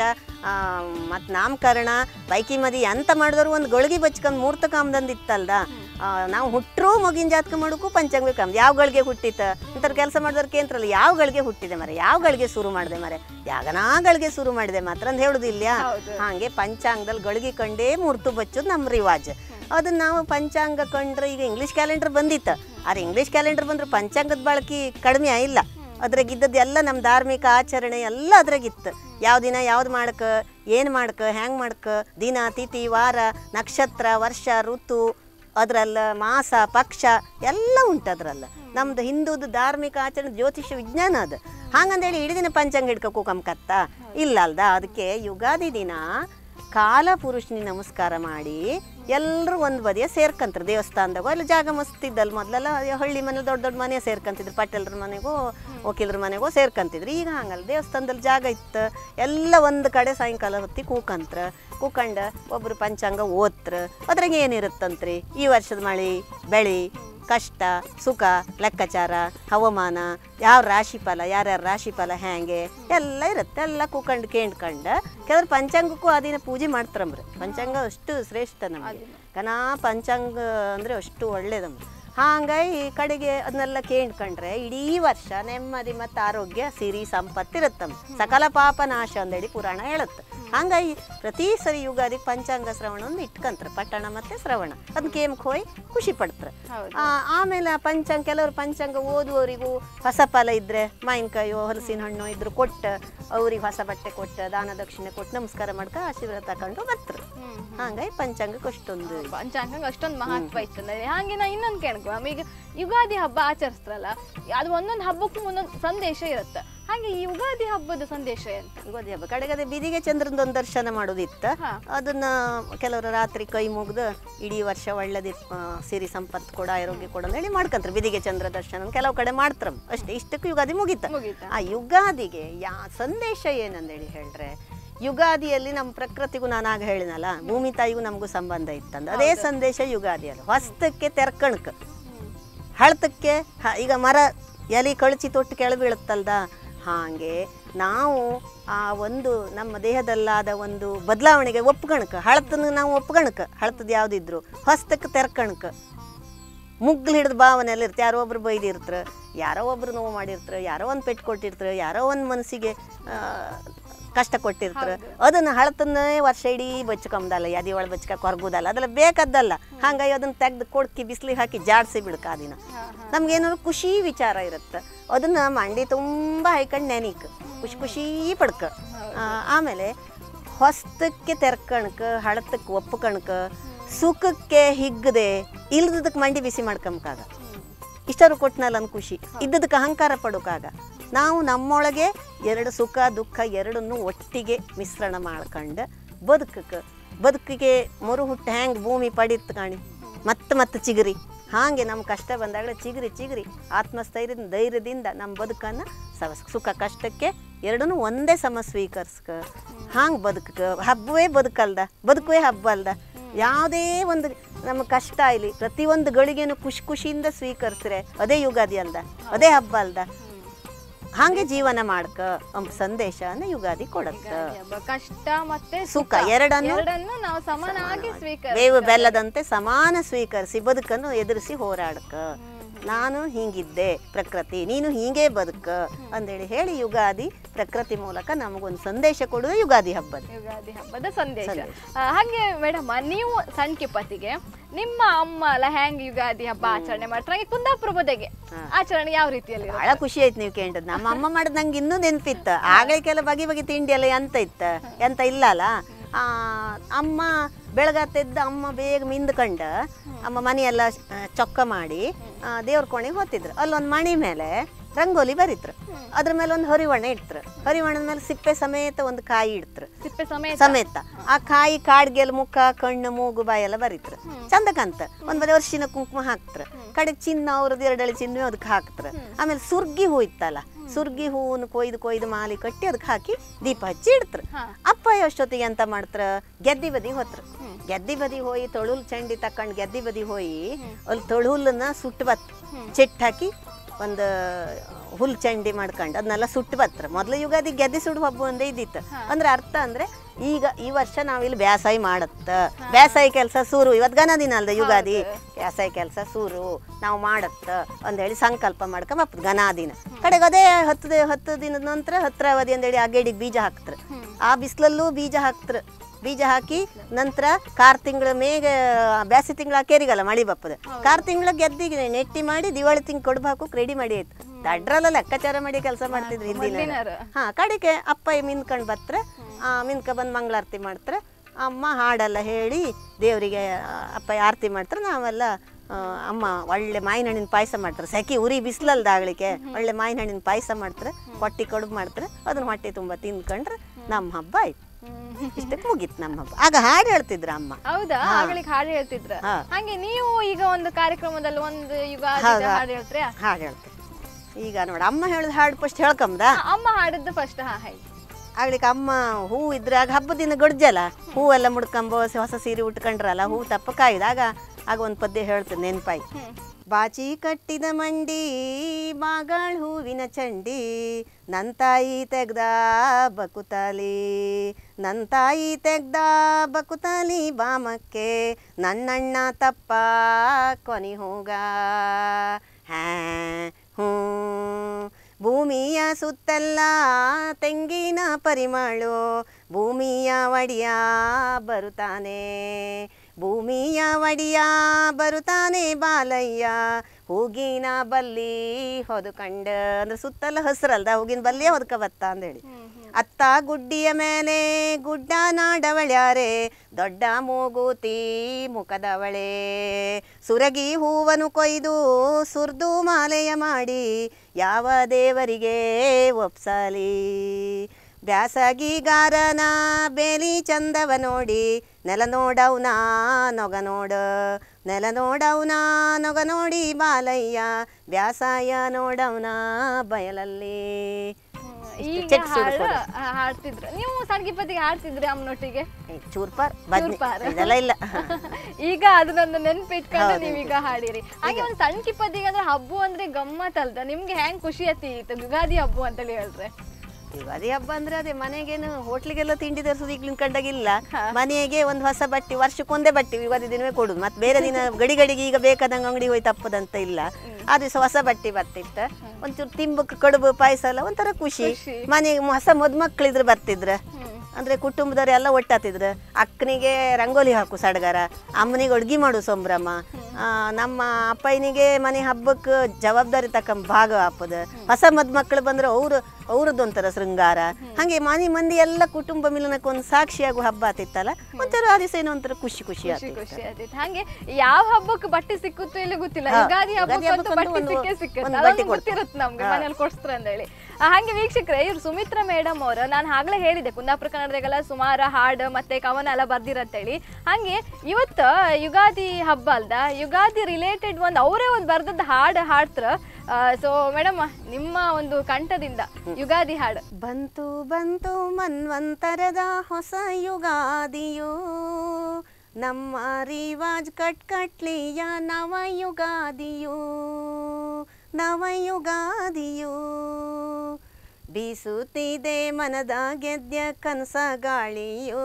ಮತ್ತು ನಾಮಕರಣ ಬೈಕಿ ಮದಿ ಎಂತ ಮಾಡಿದ್ರು ಒಂದು ಗಳಿಗೆ ಬಚ್ಕೊಂಡು ಮೂರ್ತ ಕಾಮದಂದು ಇತ್ತಲ್ದ ಆ, ನಾವು ಹುಟ್ಟರು ಮಗಿನ ಜಾತಕ ಮಾಡೋಕ್ಕೂ ಪಂಚಾಂಗ ಕಾಮ್ ಯಾವ ಗಳಿಗೆ ಹುಟ್ಟಿತ ಇಂಥವ್ರು ಕೆಲಸ ಮಾಡಿದವ್ರು ಕೇಂದ್ರಲ್ಲ ಯಾವ ಗಳಿಗೆ ಹುಟ್ಟಿದೆ ಮರೆ ಯಾವ ಗಳಿಗೆ ಶುರು ಮಾಡಿದೆ ಮರೆ ಯಾಗನಾ ಗಳಿಗೆ ಶುರು ಮಾಡಿದೆ ಮಾತ್ರ ಅಂತ ಹೇಳುದಿಲ್ಲ ಹೌದು. ಹಾಗೆ ಪಂಚಾಂಗದಲ್ಲಿ ಗಳಿಗೆ ಕಂಡೇ ಮೂರ್ತು ಬಚ್ಚೋದು ನಮ್ಮ ರಿವಾಜ್ ಅದನ್ನ ನಾವು ಪಂಚಾಂಗ ಕಂಡ್ರೆ ಈಗ ಇಂಗ್ಲೀಷ್ ಕ್ಯಾಲೆಂಡರ್ ಬಂದಿತ್ತು ಆದ್ರೆ ಇಂಗ್ಲೀಷ್ ಕ್ಯಾಲೆಂಡರ್ ಬಂದ್ರೆ ಪಂಚಾಂಗದ ಬಳಕೆ ಕಡಿಮೆ ಇಲ್ಲ ಅದ್ರಾಗ ಇದ್ದದ್ದು ಎಲ್ಲ ನಮ್ಮ ಧಾರ್ಮಿಕ ಆಚರಣೆ ಎಲ್ಲ ಅದ್ರಾಗಿತ್ತು ಯಾವ ದಿನ ಯಾವ್ದು ಮಾಡ್ಕ ಏನು ಮಾಡ್ಕ ಹ್ಯಾಂಗ್ ಮಾಡ್ಕ ದಿನ ತಿಥಿ ವಾರ ನಕ್ಷತ್ರ ವರ್ಷ ಋತು ಅದ್ರಲ್ಲ ಮಾಸ ಪಕ್ಷ ಎಲ್ಲ ಉಂಟು ಅದ್ರಲ್ಲ ನಮ್ದು ಹಿಂದೂದು ಧಾರ್ಮಿಕ ಆಚರಣೆ ಜ್ಯೋತಿಷ ವಿಜ್ಞಾನ ಅದು ಹಾಗಂದೇಳಿ ಇಡೀ ದಿನ ಪಂಚಾಂಗ ಹಿಡ್ಕೋ ಕತ್ತ ಇಲ್ಲ ಅಲ್ದ ಅದಕ್ಕೆ ಯುಗಾದಿ ದಿನ ಕಾಲ ಪುರುಷನಿಗೆ ನಮಸ್ಕಾರ ಮಾಡಿ ಎಲ್ಲರೂ ಒಂದು ಬದಿಯ ಸೇರ್ಕಂತಾರೆ ದೇವಸ್ಥಾನದಾಗ ಅಲ್ಲಿ ಜಾಗ ಮಸ್ತಿದ್ದಲ್ಲ ಮೊದಲೆಲ್ಲ ಹಳ್ಳಿ ಮನೆ ದೊಡ್ಡ ದೊಡ್ಡ ಮನೆ ಸೇರ್ಕಂತಿದ್ರು ಪಟೇಲ್ರ ಮನೆಗೋ ವಕೀಲರ ಮನೆಗೋ ಸೇರ್ಕಂತಿದ್ರು ಈಗ ಹಂಗಲ್ಲ ದೇವಸ್ಥಾನದಲ್ಲಿ ಜಾಗ ಇತ್ತು ಎಲ್ಲ ಒಂದು ಕಡೆ ಸಾಯಂಕಾಲ ಹೊತ್ತಿ ಕೂಕಂತ್ರ ಕೂಕಂಡ ಒಬ್ರು ಪಂಚಾಂಗ ಓದ್ರ ಅದ್ರಾಗ ಏನಿರುತ್ತಂತ್ರಿ ಈ ವರ್ಷದ ಮಳೆ ಬೆಳೆ ಕಷ್ಟ ಸುಖ ಲೆಕ್ಕಾಚಾರ ಹವಾಮಾನ ಯಾವ ರಾಶಿ ಫಲ ಯಾರ್ಯಾರ ರಾಶಿ ಫಲ ಹ್ಯಾಂಗೆ ಎಲ್ಲ ಇರುತ್ತೆ ಎಲ್ಲ ಕೂಕಂಡು ಕೇಳ್ಕಂಡು ಕೆಲವ್ರು ಪಂಚಾಂಗಕ್ಕೂ ಅದಿನ ಪೂಜೆ ಮಾಡ್ತಾರಂಬ್ರಿ ಪಂಚಾಂಗ ಅಷ್ಟು ಶ್ರೇಷ್ಠ ನಮಗೆ ಗನಾ ಪಂಚಾಂಗ ಅಂದರೆ ಅಷ್ಟು ಒಳ್ಳೇದಮ್ಮ ಹಾಗಾಗಿ ಕಡೆಗೆ ಅದನ್ನೆಲ್ಲ ಕೇಳ್ಕೊಂಡ್ರೆ ಇಡೀ ವರ್ಷ ನೆಮ್ಮದಿ ಮತ್ತು ಆರೋಗ್ಯ ಸಿರಿ ಸಂಪತ್ತು ಇರುತ್ತಮ್ಮ ಸಕಲ ಪಾಪ ನಾಶ ಅಂದೇಳಿ ಪುರಾಣ ಹೇಳುತ್ತೆ ಹಂಗಾಗಿ ಪ್ರತಿ ಸರಿ ಯುಗಾದಿ ಪಂಚಾಂಗ ಶ್ರವಣ ಒಂದು ಇಟ್ಕಂತಾರೆ ಪಟ್ಟಣ ಮತ್ತು ಶ್ರವಣ ಅದನ್ನ ಕೇಮ್ಗೆ ಹೋಗಿ ಖುಷಿ ಪಡ್ತಾರೆ ಹೌದು ಆ, ಆಮೇಲೆ ಆ ಪಂಚಾಂಗ ಕೆಲವರು ಪಂಚಾಂಗ ಓದುವವರಿಗೂ ಹೊಸ ಫಲ ಇದ್ರೆ ಮಾವಿನಕಾಯೋ ಹಲಸಿನ ಹಣ್ಣು ಇದ್ರು ಕೊಟ್ಟು ಅವ್ರಿಗೆ ಹೊಸ ಬಟ್ಟೆ ಕೊಟ್ಟು ದಾನ ದಕ್ಷಿಣೆ ಕೊಟ್ಟು ನಮಸ್ಕಾರ ಮಾಡ್ಕ ಆಶೀರ್ವಾದ ತಗೊಂಡು ಬರ್ತಾರೆ ಹ್ಮ್ ಹಂಗಾಗಿ ಪಂಚಾಂಗಕ್ಕೆ ಅಷ್ಟೊಂದು ಇದು. ಪಂಚಾಂಗ ಅಷ್ಟೊಂದು ಮಹತ್ವ ಇತ್ತಂದ್ರೆ ಹಾಗೆ ನಾ ಇನ್ನೊಂದು ಕೇಳ್ಕೊ ಈಗ ಯುಗಾದಿ ಹಬ್ಬ ಆಚರಿಸ್ತಾರಲ್ಲ ಅದು ಒಂದೊಂದು ಹಬ್ಬಕ್ಕೂ ಒಂದೊಂದು ಸಂದೇಶ ಇರುತ್ತೆ ಹಾಗೆ ಈ ಯುಗಾದಿ ಹಬ್ಬದ ಸಂದೇಶ ಎಂತ ಯುಗಾದಿ ಹಬ್ಬ ಕಡೆಗೆ ಅದೇ ಬಿದಿಗೆ ಚಂದ್ರನದೊಂದು ದರ್ಶನ ಮಾಡೋದಿತ್ತು ಹಾ. ಅದನ್ನ ಕೆಲವರು ರಾತ್ರಿ ಕೈ ಮುಗ್ದು ಇಡೀ ವರ್ಷ ಒಳ್ಳೇದಿ ಆ, ಸಿರಿ ಸಂಪತ್ತು ಕೊಡ ಆರೋಗ್ಯ ಕೊಡ ಅಂತ ಹೇಳಿ ಮಾಡ್ಕಂತಾರೆ ಬಿದಿಗೆ ಚಂದ್ರ ದರ್ಶನ ಕೆಲವು ಕಡೆ ಮಾಡ್ತಾರ ಅಷ್ಟೇ ಇಷ್ಟಕ್ಕೂ ಯುಗಾದಿ ಮುಗೀತ ಮುಗೀತಾ ಆ ಯುಗಾದಿಗೆ ಯಾ ಸಂದೇಶ ಏನಂದೇಳಿ ಹೇಳ್ರೆ ಯುಗಾದಿಯಲ್ಲಿ ನಮ್ಮ ಪ್ರಕೃತಿಗೂ ನಾನು ಆಗ ಹೇಳಿನಲ್ಲ ಭೂಮಿ ತಾಯಿಗೂ ನಮಗೂ ಸಂಬಂಧ ಇತ್ತಂದ ಅದೇ ಸಂದೇಶ ಯುಗಾದಿಯಲ್ಲಿ ಹೊಸ್ತಕ್ಕೆ ತೆರ್ಕಣಕ್ ಹಳತಕ್ಕೆ ಹ- ಈಗ ಮರ ಎಲೆ ಕಳಚಿ ತೊಟ್ಟು ಕೆಳ ಬೀಳುತ್ತಲ್ದ ಹಾಗೆ ನಾವು ಆ ಒಂದು ನಮ್ಮ ದೇಹದಲ್ಲಾದ ಒಂದು ಬದಲಾವಣೆಗೆ ಒಪ್ಕಣಕ ಹಳತನ ನಾವು ಒಪ್ಕಣಕ ಹಳತದ ಯಾವುದಿದ್ರು ಹೊಸ್ತಕ್ಕೆ ತೆರ್ಕಣಕ ಮುಗ್ಲು ಹಿಡಿದು ಭಾವನೆ ಎಲ್ಲ ಇರುತ್ತೆ ಯಾರೋ ಒಬ್ರು ಬೈದಿರ್ತಾರೆ ಯಾರೋ ಒಬ್ರು ನೋವು ಮಾಡಿರ್ತಾರೆ ಯಾರೋ ಒಂದು ಪೆಟ್ಟು ಕೊಟ್ಟಿರ್ತಾರೆ ಯಾರೋ ಒಂದು ಮನಸ್ಸಿಗೆ ಆ, ಕಷ್ಟ ಕೊಟ್ಟಿರ್ತಾರೆ ಅದನ್ನ ಹಳತನ್ನೇ ವರ್ಷ ಇಡೀ ಬಚ್ಕೊಂಬದಲ್ಲ ಯಾದಿ ಒಳಗೆ ಬಚ್ಕಕ್ಕೆ ಹೊರಗುದಲ್ಲ ಅದೆಲ್ಲ ಬೇಕಾದ್ದಲ್ಲ ಹಂಗಾಗಿ ಅದನ್ನ ತೆಗ್ದು ಕೊಡ್ಕಿ ಬಿಸಿಲಿಗೆ ಹಾಕಿ ಜಾಡಿಸಿ ಬಿಡ್ಕ ಆ ದಿನ ನಮ್ಗೇನಾದ್ರು ಖುಷಿ ವಿಚಾರ ಇರುತ್ತೆ ಅದನ್ನ ಮಂಡಿ ತುಂಬ ಹೈಕಂಡು ನೆನೀಕ್ ಖುಷಿ ಖುಷಿ ಪಡ್ಕ ಆ, ಆಮೇಲೆ ಹೊಸ್ತಕ್ಕೆ ತೆರ್ಕಣಕ ಹಳತಕ್ಕೆ ಒಪ್ಪಕಣಕ ಸುಖಕ್ಕೆ ಹಿಗ್ಗದೆ ಇಲ್ದದಕ್ಕೆ ಮಂಡಿ ಬಿಸಿ ಮಾಡ್ಕೊಂಬಕಾಗ ಇಷ್ಟರು ಕೊಟ್ನಲ್ಲ ಅನ್ ಖುಷಿ ಇದ್ದದಕ್ಕೆ ಅಹಂಕಾರ ಪಡೋಕಾಗ ನಾವು ನಮ್ಮೊಳಗೆ ಎರಡು ಸುಖ ದುಃಖ ಎರಡನ್ನು ಒಟ್ಟಿಗೆ ಮಿಶ್ರಣ ಮಾಡ್ಕೊಂಡು ಬದುಕಕ್ಕೆ ಬದುಕಿಗೆ ಮರು ಹುಟ್ಟು ಹ್ಯಾಂಗೆ ಭೂಮಿ ಪಡಿತ್ ಕಾಣಿ ಮತ್ತೆ ಮತ್ತೆ ಚಿಗುರಿ ಹಾಗೆ ನಮ್ಮ ಕಷ್ಟ ಬಂದಾಗಲೇ ಚಿಗುರಿ ಚಿಗುರಿ ಆತ್ಮಸ್ಥೈರ್ಯದಿಂದ ಧೈರ್ಯದಿಂದ ನಮ್ಮ ಬದುಕನ್ನು ಸವ ಸುಖ ಕಷ್ಟಕ್ಕೆ ಎರಡನ್ನೂ ಒಂದೇ ಸಮ ಸ್ವೀಕರಿಸ್ಕ ಹಾಂಗೆ ಬದುಕಕ ಹಬ್ಬವೇ ಬದುಕಲ್ದ ಬದುಕುವೇ ಹಬ್ಬ ಅಲ್ದ ಯಾವುದೇ ಒಂದು ನಮ್ಮ ಕಷ್ಟ ಇಲ್ಲಿ ಪ್ರತಿಯೊಂದು ಗಳಿಗೆನೂ ಖುಷಿ ಖುಷಿಯಿಂದ ಸ್ವೀಕರಿಸ್ರೆ ಅದೇ ಯುಗಾದಿ ಅಲ್ದ ಅದೇ ಹಬ್ಬ ಅಲ್ದ ಹಾಗೆ ಜೀವನ ಮಾಡ್ಕ ಎಂಬ ಸಂದೇಶನ ಯುಗಾದಿ ಕೊಡತ್ತ ಯುಗಾದಿ ಹಬ್ಬ ಕಷ್ಟ ಮತ್ತೆ ಸುಖ ಎರಡನ್ನು ಎರಡನ್ನು ನಾವು ಸಮಾನವಾಗಿ ಸ್ವೀಕರಿಸ ಬೇವು ಬೆಲ್ಲದಂತೆ ಸಮಾನ ಸ್ವೀಕರಿಸಿ ಬದುಕನ್ನು ಎದುರಿಸಿ ಹೋರಾಡಕ ನಾನು ಹಿಂಗಿದ್ದೆ ಪ್ರಕೃತಿ ನೀನು ಹೀಗೆ ಬದುಕ ಅಂದೇಳಿ ಹೇಳಿ ಯುಗಾದಿ ಪ್ರಕೃತಿ ಮೂಲಕ ನಮಗೊಂದು ಸಂದೇಶ ಕೊಡುವುದು ಯುಗಾದಿ ಹಬ್ಬದ ಯುಗಾದಿ ಹಬ್ಬದ ಸಂದೇಶ ಸಂದೇಶ. ಆ, ಹಾಗೆ ಮೇಡಮ್ ನೀವು ಸಣ್ಣ ಕಿಪ್ಪತ್ತಿಗೆ ನಿಮ್ಮ ಅಮ್ಮ ಎಲ್ಲ ಹೆಂಗ್ ಯುಗಾದಿ ಹಬ್ಬ ಆಚರಣೆ ಮಾಡ್ತಾರೆ ಹಾಗೆ ಕುಂದಾಪುರ ಬದೆಗೆ ಆಚರಣೆ ಯಾವ ರೀತಿಯಲ್ಲಿ ಇರುತ್ತೆ? ಬಹಳ ಖುಷಿ ಆಯ್ತು ನೀವು ಕೇಳಿದ್ ನಮ್ಮ ಅಮ್ಮ ಮಾಡಿದ್ ನಂಗೆ ಇನ್ನೂ ನೆನಪಿತ್ತ ಆಗಲಿಕ್ಕೆಲ್ಲ ಬಗೆ ಬಗೆ ತಿಂಡಿ ಎಲ್ಲ ಎಂತ ಇತ್ತ ಎಂತ ಇಲ್ಲ ಅಲ್ಲ ಆ, ಅಮ್ಮ ಬೆಳಗತ್ತೆದ್ದು ಅಮ್ಮ ಬೇಗ ಮಿಂದ್ಕಂಡು ಅಮ್ಮ ಮನೆಯೆಲ್ಲ ಆ, ಚೊಕ್ಕ ಮಾಡಿ ದೇವ್ರ ಕೋಣೆಗೆ ಹೋಗ್ತಿದ್ರು ಅಲ್ಲೊಂದು ಮಣಿ ಮೇಲೆ ರಂಗೋಲಿ ಬರೀತ್ರು ಅದ್ರ ಮೇಲೆ ಒಂದು ಹರಿವಣ ಇಡ್ತ್ರು ಹರಿವಣದ ಮೇಲೆ ಸಿಪ್ಪೆ ಸಮೇತ ಒಂದು ಕಾಯಿ ಇಡ್ತ್ರು ಸಿಪ್ಪೆ ಸಮೇತ ಸಮೇತ ಆ ಕಾಯಿ ಕಾಡ್ಗೆಲ್ ಮುಖ ಕಣ್ಣು ಮೂಗು ಬಾಯಿ ಎಲ್ಲ ಬರೀತ್ರ ಚಂದಕಂತ ಒಂದ್ ಬರೀ ವರ್ಷಿನ ಕುಂಕುಮ ಹಾಕ್ತ್ರ ಕಡೆಗೆ ಚಿನ್ನ ಅವ್ರದ್ದು ಎರಡಳಿ ಚಿನ್ನ ಅದಕ್ಕೆ ಹಾಕ್ತ್ರ ಆಮೇಲೆ ಸುರ್ಗಿ ಹೂ ಇತ್ತಲ್ಲ ಸುರ್ಗಿ ಹೂವನ್ನು ಕೊಯ್ದು ಕೊಯ್ದು ಮಾಲಿ ಕಟ್ಟಿ ಅದಕ್ಕೆ ಹಾಕಿ ದೀಪ ಹಚ್ಚಿ ಇಡ್ತ್ರ ಹಾ. ಅಪ್ಪ ಅಷ್ಟೊತ್ತಿಗೆ ಎಂತ ಮಾಡ್ತ್ರ ಗೆದ್ದಿ ಬದಿ ಹೋತ್ರ ಗೆದ್ದಿ ಬದಿ ಹೋಗಿ ತೊಳುಲ್ ಚಂಡಿ ತಕೊಂಡ್ ಗೆದ್ದಿ ಬದಿ ಹೋಗಿ ಅಲ್ಲಿ ತೊಳುಲನ್ನ ಸುಟ್ಟು ಬತ್ ಚಿಟ್ಟು ಹಾಕಿ ಒಂದು ಹುಲ್ ಚಂಡಿ ಮಾಡ್ಕೊಂಡು ಅದನ್ನೆಲ್ಲ ಸುಟ್ಟು ಬತ್ರ ಮೊದಲು ಯುಗಾದಿ ಗೆದ್ದಿ ಸುಡು ಹಬ್ಬ ಒಂದೇ ಇದ್ದಿತ್ತು ಅಂದ್ರೆ ಅರ್ಥ ಅಂದ್ರೆ ಈಗ ಈ ವರ್ಷ ನಾವಿಲ್ಲಿ ಬ್ಯಾಸಾಯಿ ಮಾಡತ್ತ ಬ್ಯಾಸಾಯಿ ಕೆಲಸ ಸೂರು ಇವತ್ತು ಗನ ದಿನ ಅಲ್ದ ಯುಗಾದಿ ಬ್ಯಾಸಾಯಿ ಕೆಲಸ ಸೂರು ನಾವು ಮಾಡತ್ತ ಅಂದೇಳಿ ಸಂಕಲ್ಪ ಮಾಡ್ಕೊಂಬ ಗನ ದಿನ ಕಡೆಗೆ ಅದೇ ಹತ್ತು ದಿ- ಹತ್ತು ದಿನದ ನಂತರ ಹತ್ರ ಅವಧಿ ಅಂದೇಳಿ ಆ ಗೆಡಿಗೆ ಬೀಜ ಹಾಕ್ತಾರೆ ಆ ಬಿಸಿಲಲ್ಲೂ ಬೀಜ ಹಾಕ್ತಾರೆ ಬೀಜ ಹಾಕಿ ನಂತರ ಕಾರ್ ತಿಂಗಳ ಮೇಗ ಬ್ಯಾಸಿ ತಿಂಗಳ ಕೇರಿಗಲ್ಲ ಮಳಿ ಬಪ್ಪದ ಕಾರ್ ತಿಂಗಳ ಗೆದ್ದಿಗೆ ನೆಟ್ಟಿ ಮಾಡಿ ದಿವಾಳಿ ತಿಂಗ್ ಕೊಡ್ಬೇಕು ರೆಡಿ ಮಾಡಿ ಆಯ್ತು ದಡ್ರಲ್ಲ ಲೆಕ್ಕಾಚಾರ ಮಾಡಿ ಕೆಲಸ ಮಾಡ್ತಿದ್ರು ಹಿಂದಿನ ಮೊದ್ಲಿನವ್ರು. ಹಾ ಕಡೆಗೆ ಅಪ್ಪ ಮಿನ್ಕಂಡ್ ಬತ್ರ ಆ ಮಿನ್ಕ ಬಂದು ಮಂಗಳಾರತಿ ಮಾಡ್ತಾರೆ ಅಮ್ಮ ಹಾಡೆಲ್ಲ ಹೇಳಿ ದೇವರಿಗೆ ಅಪ್ಪ ಆರತಿ ಮಾಡ್ತಾರೆ ನಾವೆಲ್ಲ ಆ, ಅಮ್ಮ ಒಳ್ಳೆ ಮಾವಿನ ಹಣ್ಣಿನ ಪಾಯಸ ಮಾಡ್ತಾರೆ ಸೆಕಿ ಉರಿ ಬಿಸಿಲಲ್ದ ಆಗ್ಲಿಕ್ಕೆ ಒಳ್ಳೆ ಮಾವಿನ ಹಣ್ಣಿನ ಪಾಯಸ ಮಾಡ್ತಾರೆ ಹೊಟ್ಟಿ ಕಡುಬು ಮಾಡ್ತಾರೆ ಅದನ್ನ ಹೊಟ್ಟೆ ತುಂಬ ತಿನ್ಕೊಂಡ್ರೆ ನಮ್ಮ ಹಬ್ಬ ಆಯ್ತು ಹ್ಮ್. ಇಷ್ಟಕ್ಕೆ ಮುಗೀತು ನಮ್ಮ ಹಬ್ಬ ಆಗ ಹಾಡು ಹೇಳ್ತಿದ್ರು ಅಮ್ಮ ಹೌದಾ ಆಗ್ಲಿಕ್ಕೆ ಹಾಡು ಹೇಳ್ತಿದ್ರ ಹಾ. ಹಂಗೆ ನೀವು ಈಗ ಒಂದು ಕಾರ್ಯಕ್ರಮದಲ್ಲಿ ಒಂದು ಯುಗಾದಿ ಹೌದಾ? ಹಾಡು ಹೇಳ್ತೀರಾ ಹಾಡು ಹೇಳ್ತೀನಿ ಈಗ ನೋಡಿ ಅಮ್ಮ ಹೇಳಿದ ಹಾಡು ಫಸ್ಟ್ ಹೇಳ್ಕೊಂಬ ಹಾ, ಅಮ್ಮ ಹಾಡಿದ್ದು ಫಸ್ಟ್ ಹಾ ಹೇಳಿ ಆಗ್ಲಿಕ್ಕೆ ಅಮ್ಮ ಹೂ ಇದ್ರೆ ಆಗ ಹಬ್ಬದ ದಿನ ಗಡ್ಜಲ್ಲ ಹೂವೆಲ್ಲ ಮುಡ್ಕೊಂಬ ಹೊಸ ಸೀರೆ ಉಟ್ಕೊಂಡ್ರಲ್ಲ ಹೂ ತಪ್ಪ ಕಾಯ್ದಾಗ ಆಗ ಒಂದು ಪದ್ಯ ಹೇಳ್ತೀನಿ ನೆನ್ಪಾಯಿ ಹ್ಮ್ ಬಾಚಿ ಕಟ್ಟಿದ ಮಂಡಿ ಮಾಗಾಳ್ ಹೂವಿನ ಚಂಡಿ ನನ್ ತಾಯಿ ತೆಗ್ದ ಬಕುತಾಲಿ ನನ್ ತಾಯಿ ತೆಗ್ದ ಬಕುತಾಲಿ ಬಾಮಕ್ಕೆ ನನ್ನಣ್ಣ ತಪ್ಪ ಕೊನಿ ಹೋಗ ಹ್ಯಾ ಹ್ಞೂ ಭೂಮಿಯ ಸುತ್ತೆಲ್ಲ ತೆಂಗಿನ ಪರಿಮಳು ಭೂಮಿಯ ಒಡಿಯ ಬರುತ್ತಾನೆ ಭೂಮಿಯ ಒಡಿಯ ಬರುತ್ತಾನೆ ಬಾಲಯ್ಯ ಹೂಗಿನ ಬಲ್ಲಿ ಹೊದ್ಕಂಡ ಅಂದ್ರೆ ಸುತ್ತಲ್ಲ ಹಸ್ರಲ್ದ ಹೂಗಿನ ಬಲ್ಲಿಯೇ ಹೊದ್ಕ ಬತ್ತ ಅಂದೇಳಿ ಹ್ಮ್ ಹ್ಮ್ ಅತ್ತ ಗುಡ್ಡಿಯ ಮೇಲೆ ಗುಡ್ಡ ನಾಡವಳ್ಯಾರೆ ದೊಡ್ಡ ಮೂಗೂತಿ ಮುಖದವಳೆ ಸುರಗಿ ಹೂವನ್ನು ಕೊಯ್ದು ಸುರ್ದು ಮಾಲೆಯ ಮಾಡಿ ಯಾವ ದೇವರಿಗೆ ಒಪ್ಸಲಿ ಬ್ಯಾಸಗಿಗಾರನ ಬೇಲಿ ಚಂದವ ನೋಡಿ ನೆಲ ನೋಡವ್ನ ನೊಗ ನೋಡ ನೆಲ ನೋಡವ್ನ ನೊಗ ನೋಡಿ ಬಾಲಯ್ಯ ಬ್ಯಾಸಾಯ ನೋಡವ್ನ ಬಯಲಲ್ಲಿ ಈಗ ಚೆಕ್ ಸುಡು ಹಾಡು ಕೊಡು. ಆ, ಹಾಡ್ತಿದ್ರು ನೀವು ಸಂಗೀಪತಿಗೆ ಹಾಡ್ತಿದ್ರಿ ಅಮ್ಮನೊಟ್ಟಿಗೆ ಏ, ಚೂರ್ಪಾರ್ ಬದ್ನಿ ಚೂರ್ಪಾರ್. ಇದೆಲ್ಲ ಇಲ್ಲ ಈಗ ಅದನ್ನೊಂದು ನೆನ್ಪಿಟ್ಕೊಂಡು ಹೌದು. ನೀವೀಗ ಹಾಡಿರಿ ಹಾಗೆ ಒಂದು ಸಣ್ಣ ಕಿಪ್ಪತ್ತಿಗೆ ಅಂದ್ರೆ ಹಬ್ಬ ಅಂದ್ರೆ ಗಮ್ಮತ್ ಅಲ್ದ ನಿಮ್ಗೆ ಹೆಂಗ್ ಖುಷಿ ಆತಿ ಯುಗಾದಿ ಹಬ್ಬ ಅಂತೇಳಿ ಹೇಳ್ರೆ ಯುಗಾದಿ ಹಬ್ಬ ಅಂದ್ರೆ ಅದೇ ಮನೆಗೇನು ಹೋಟ್ಲಿಗೆಲ್ಲ ತಿಂಡಿ ತರಿಸೋದು ಈಗ್ಲಿನ ಕಂಡಾಗಿಲ್ಲ ಹಾ. ಮನೆಗೆ ಒಂದು ಹೊಸ ಬಟ್ಟೆ ವರ್ಷಕ್ಕೊಂದೇ ಬಟ್ಟೆ ಯುಗಾದಿ ದಿನವೇ ಕೊಡುದು ಮತ್ತೆ ಬೇರೆ ದಿನ ಗಡಿ ಗಡಿಗೆ ಈಗ ಬೇಕಾದಂಗೆ ಅಂಗಡಿ ಹೋಗಿ ತಪ್ಪದಂತ ಇಲ್ಲ ಆ ದಿವಸ ಹೊಸ ಬಟ್ಟೆ ಬರ್ತಿತ್ತ ಒಂಚೂರು ತಿಂಬಕ್ಕೆ ಕಡುಬು ಪಾಯಸ ಎಲ್ಲ ಒಂಥರ ಖುಷಿ ಖುಷಿ. ಮನೆಗೆ ಹೊಸ ಮದ್ಮಕ್ಳಿದ್ರು ಬರ್ತಿದ್ರ ಅಂದ್ರೆ ಕುಟುಂಬದವ್ರು ಎಲ್ಲ ಒಟ್ಟಾತಿದ್ರು ಅಕ್ಕನಿಗೆ ರಂಗೋಲಿ ಹಾಕು ಸಡಗರ ಅಮ್ಮನಿಗೆ ಅಡ್ಗೆ ಮಾಡು ಸಂಭ್ರಮ ಆ, ನಮ್ಮ ಅಪ್ಪಯ್ಯನಿಗೆ ಮನೆ ಹಬ್ಬಕ್ಕೆ ಜವಾಬ್ದಾರಿ ತಕೊಂಡ್ ಭಾಗ ಹಾಪದ ಹೊಸ ಮದ್ಮಕ್ಳು ಬಂದ್ರೆ ಅವ್ರು ಅವ್ರದ್ದೊಂಥರ ಶೃಂಗಾರ ಹಾಗೆ ಮನೆ ಮಂದಿ ಎಲ್ಲ ಕುಟುಂಬ ಮಿಲನಕ್ಕೆ ಒಂದು ಸಾಕ್ಷಿಯಾಗೋ ಹಬ್ಬ ಆತಿತ್ತಲ್ಲ ಒಂಥರ ಆ ದಿವಸ ಏನೋ ಒಂಥರ ಖುಷಿ ಖುಷಿ ಖುಷಿ ಆತಿತ್ತು ಖುಷಿ ಆಯ್ತು ಹಂಗೆ ಯಾವ ಹಬ್ಬಕ್ಕೆ ಬಟ್ಟೆ ಸಿಕ್ಕುತ್ತೋ ಇಲ್ಲ ಗೊತ್ತಿಲ್ಲ ಹಾ, ಯುಗಾದಿ ಯುಗಾದಿ ಹಬ್ಬಕ್ಕಂತೂ ಹಬ್ಬಕ್ಕಂತೂ ಬಟ್ಟೆ ಒಂದು- ಸಿಕ್ಕೇ ಸಿಕ್ಕತ್ತೆ ಒಂದು ಅದೊಂದು ಬಟ್ಟೆ ಕೊಡ್ತಾರೆ. ಗೊತ್ತಿರುತ್ತೆ ನಮ್ಗೆ ಮನೇಲಿ ಕೊಡ್ಸ್ತಾರೆ ಅಂತ ಹೇಳಿ ಆ, ಹಾಗೆ ವೀಕ್ಷಕರೇ ಇವ್ರು ಸುಮಿತ್ರಾ ಮೇಡಮ್ ಅವರು ನಾನು ಆಗ್ಲೇ ಹೇಳಿದೆ ಕುಂದಾಪುರ ಕನ್ನಡದಾಗೆಲ್ಲ ಸುಮಾರು ಹಾಡು ಮತ್ತೆ ಕವನ ಎಲ್ಲ ಬರ್ದಿರತ್ತೇಳಿ ಹಾಗೆ ಇವತ್ತು ಯುಗಾದಿ ಹಬ್ಬ ಅಲ್ದ ಯುಗಾದಿ ರಿಲೇಟೆಡ್ ಒಂದು ಅವರೇ ಒಂದು ಬರ್ದದ್ದು ಹಾಡು ಹಾಡ್ತಾರ ಸೊ ಮೇಡಮ್ ನಿಮ್ಮ ಒಂದು ಕಂಠದಿಂದ ಯುಗಾದಿ ಹಾಡು ಬಂತು ಬಂತು ಮನ್ವಂತರದ ಹೊಸ ಯುಗಾದಿಯು ನಮ್ಮ ರಿವಾಜ್ ಕಟ್ಕಟ್ಲಿಯ ನವಯುಗಾದಿಯು ನವಯುಗಾದಿಯು ಬೀಸುತ್ತಿದೆ ಮನದ ಗೆದ್ಯ ಕನಸ ಗಾಳಿಯು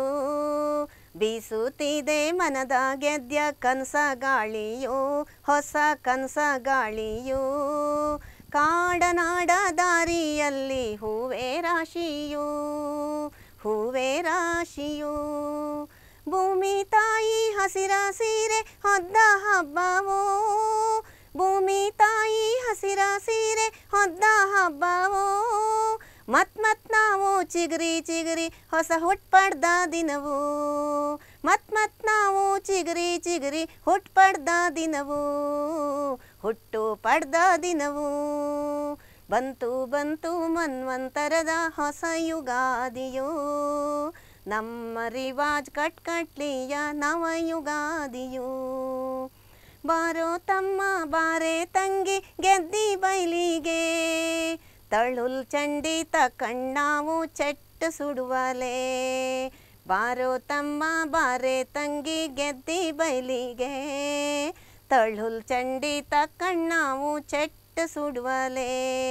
ಬೀಸುತ್ತಿದೆ ಮನದ ಗೆದ್ಯ ಕನಸ ಗಾಳಿಯು ಹೊಸ ಕನಸ ಗಾಳಿಯು ಕಾಡನಾಡ ದಾರಿಯಲ್ಲಿ ಹೂವೇ ರಾಶಿಯು ಹೂವೇ ರಾಶಿಯು ಭೂಮಿ ತಾಯಿ ಹಸಿರ ಸೀರೆ ಹೊದ್ದ ಹಬ್ಬವೋ ಭೂಮಿ ತಾಯಿ ಹಸಿರ ಸೀರೆ ಹೊದ್ದ ಹಬ್ಬವೋ ಮತ್ ಮತ್ ನಾವು ಚಿಗರಿ ಚಿಗರಿ ಹೊಸ ಹುಟ್ಪಡ್ದ ದಿನವು ಮತ್ ಮತ್ ನಾವು ಚಿಗರಿ ಚಿಗರಿ ಹುಟ್ಪಡ್ದ ದಿನವು ಹುಟ್ಟು ಪಡ್ದ ದಿನವು ಬಂತು ಬಂತು ಮನ್ವಂತರದ ಹೊಸ ಯುಗಾದಿಯು ನಮ್ಮ ರಿವಾಜ್ ಕಟ್ಕಟ್ಲಿಯ ನವಯುಗಾದಿಯು ಬಾರೋ ತಮ್ಮ ಬಾರೆ ತಂಗಿ ಗೆದ್ದಿ ಬೈಲಿಗೆ ತಳುಲ್ ಚಂಡಿ ತಕಣ್ಣಾವು ಚೆಟ್ಟು ಸುಡುವಲೆ ಬಾರೋ ತಮ್ಮ ಬಾರೆ ತಂಗಿ ಗೆದ್ದಿ ಬೈಲಿಗೆ ತಳುಲ್ ಚಂಡಿ ತಕಣ್ಣಾವು ಚೆಟ್ಟು ಸುಡುವಲೆ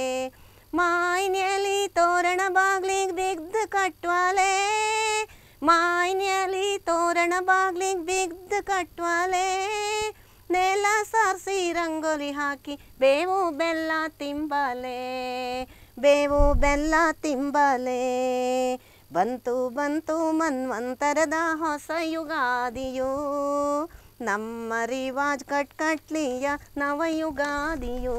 ಮಾಯ್ನ್ಯಲಿ ತೋರಣ ಬಾಗ್ಲಿಗ್ ಬಿಗ್ದು ಕಟ್ವಾಲೆ ಮಾಯ್ನ್ಯಲಿ ತೋರಣ ಬಾಗ್ಲಿಗ್ ಬಿಗ್ದು ಕಟ್ವಾಲೆ ನೆಲ ಸಾರಿಸಿ ರಂಗೋಲಿ ಹಾಕಿ ಬೇವು ಬೆಲ್ಲ ತಿಂಬಲೆ ಬೇವು ಬೆಲ್ಲ ತಿಂಬಲೆ ಬಂತು ಬಂತು ಮನ್ವಂತರದ ಹೊಸ ಯುಗಾದಿಯು ನಮ್ಮ ರಿವಾಜ್ ಕಟ್ಕಟ್ಲಿಯ ನವಯುಗಾದಿಯು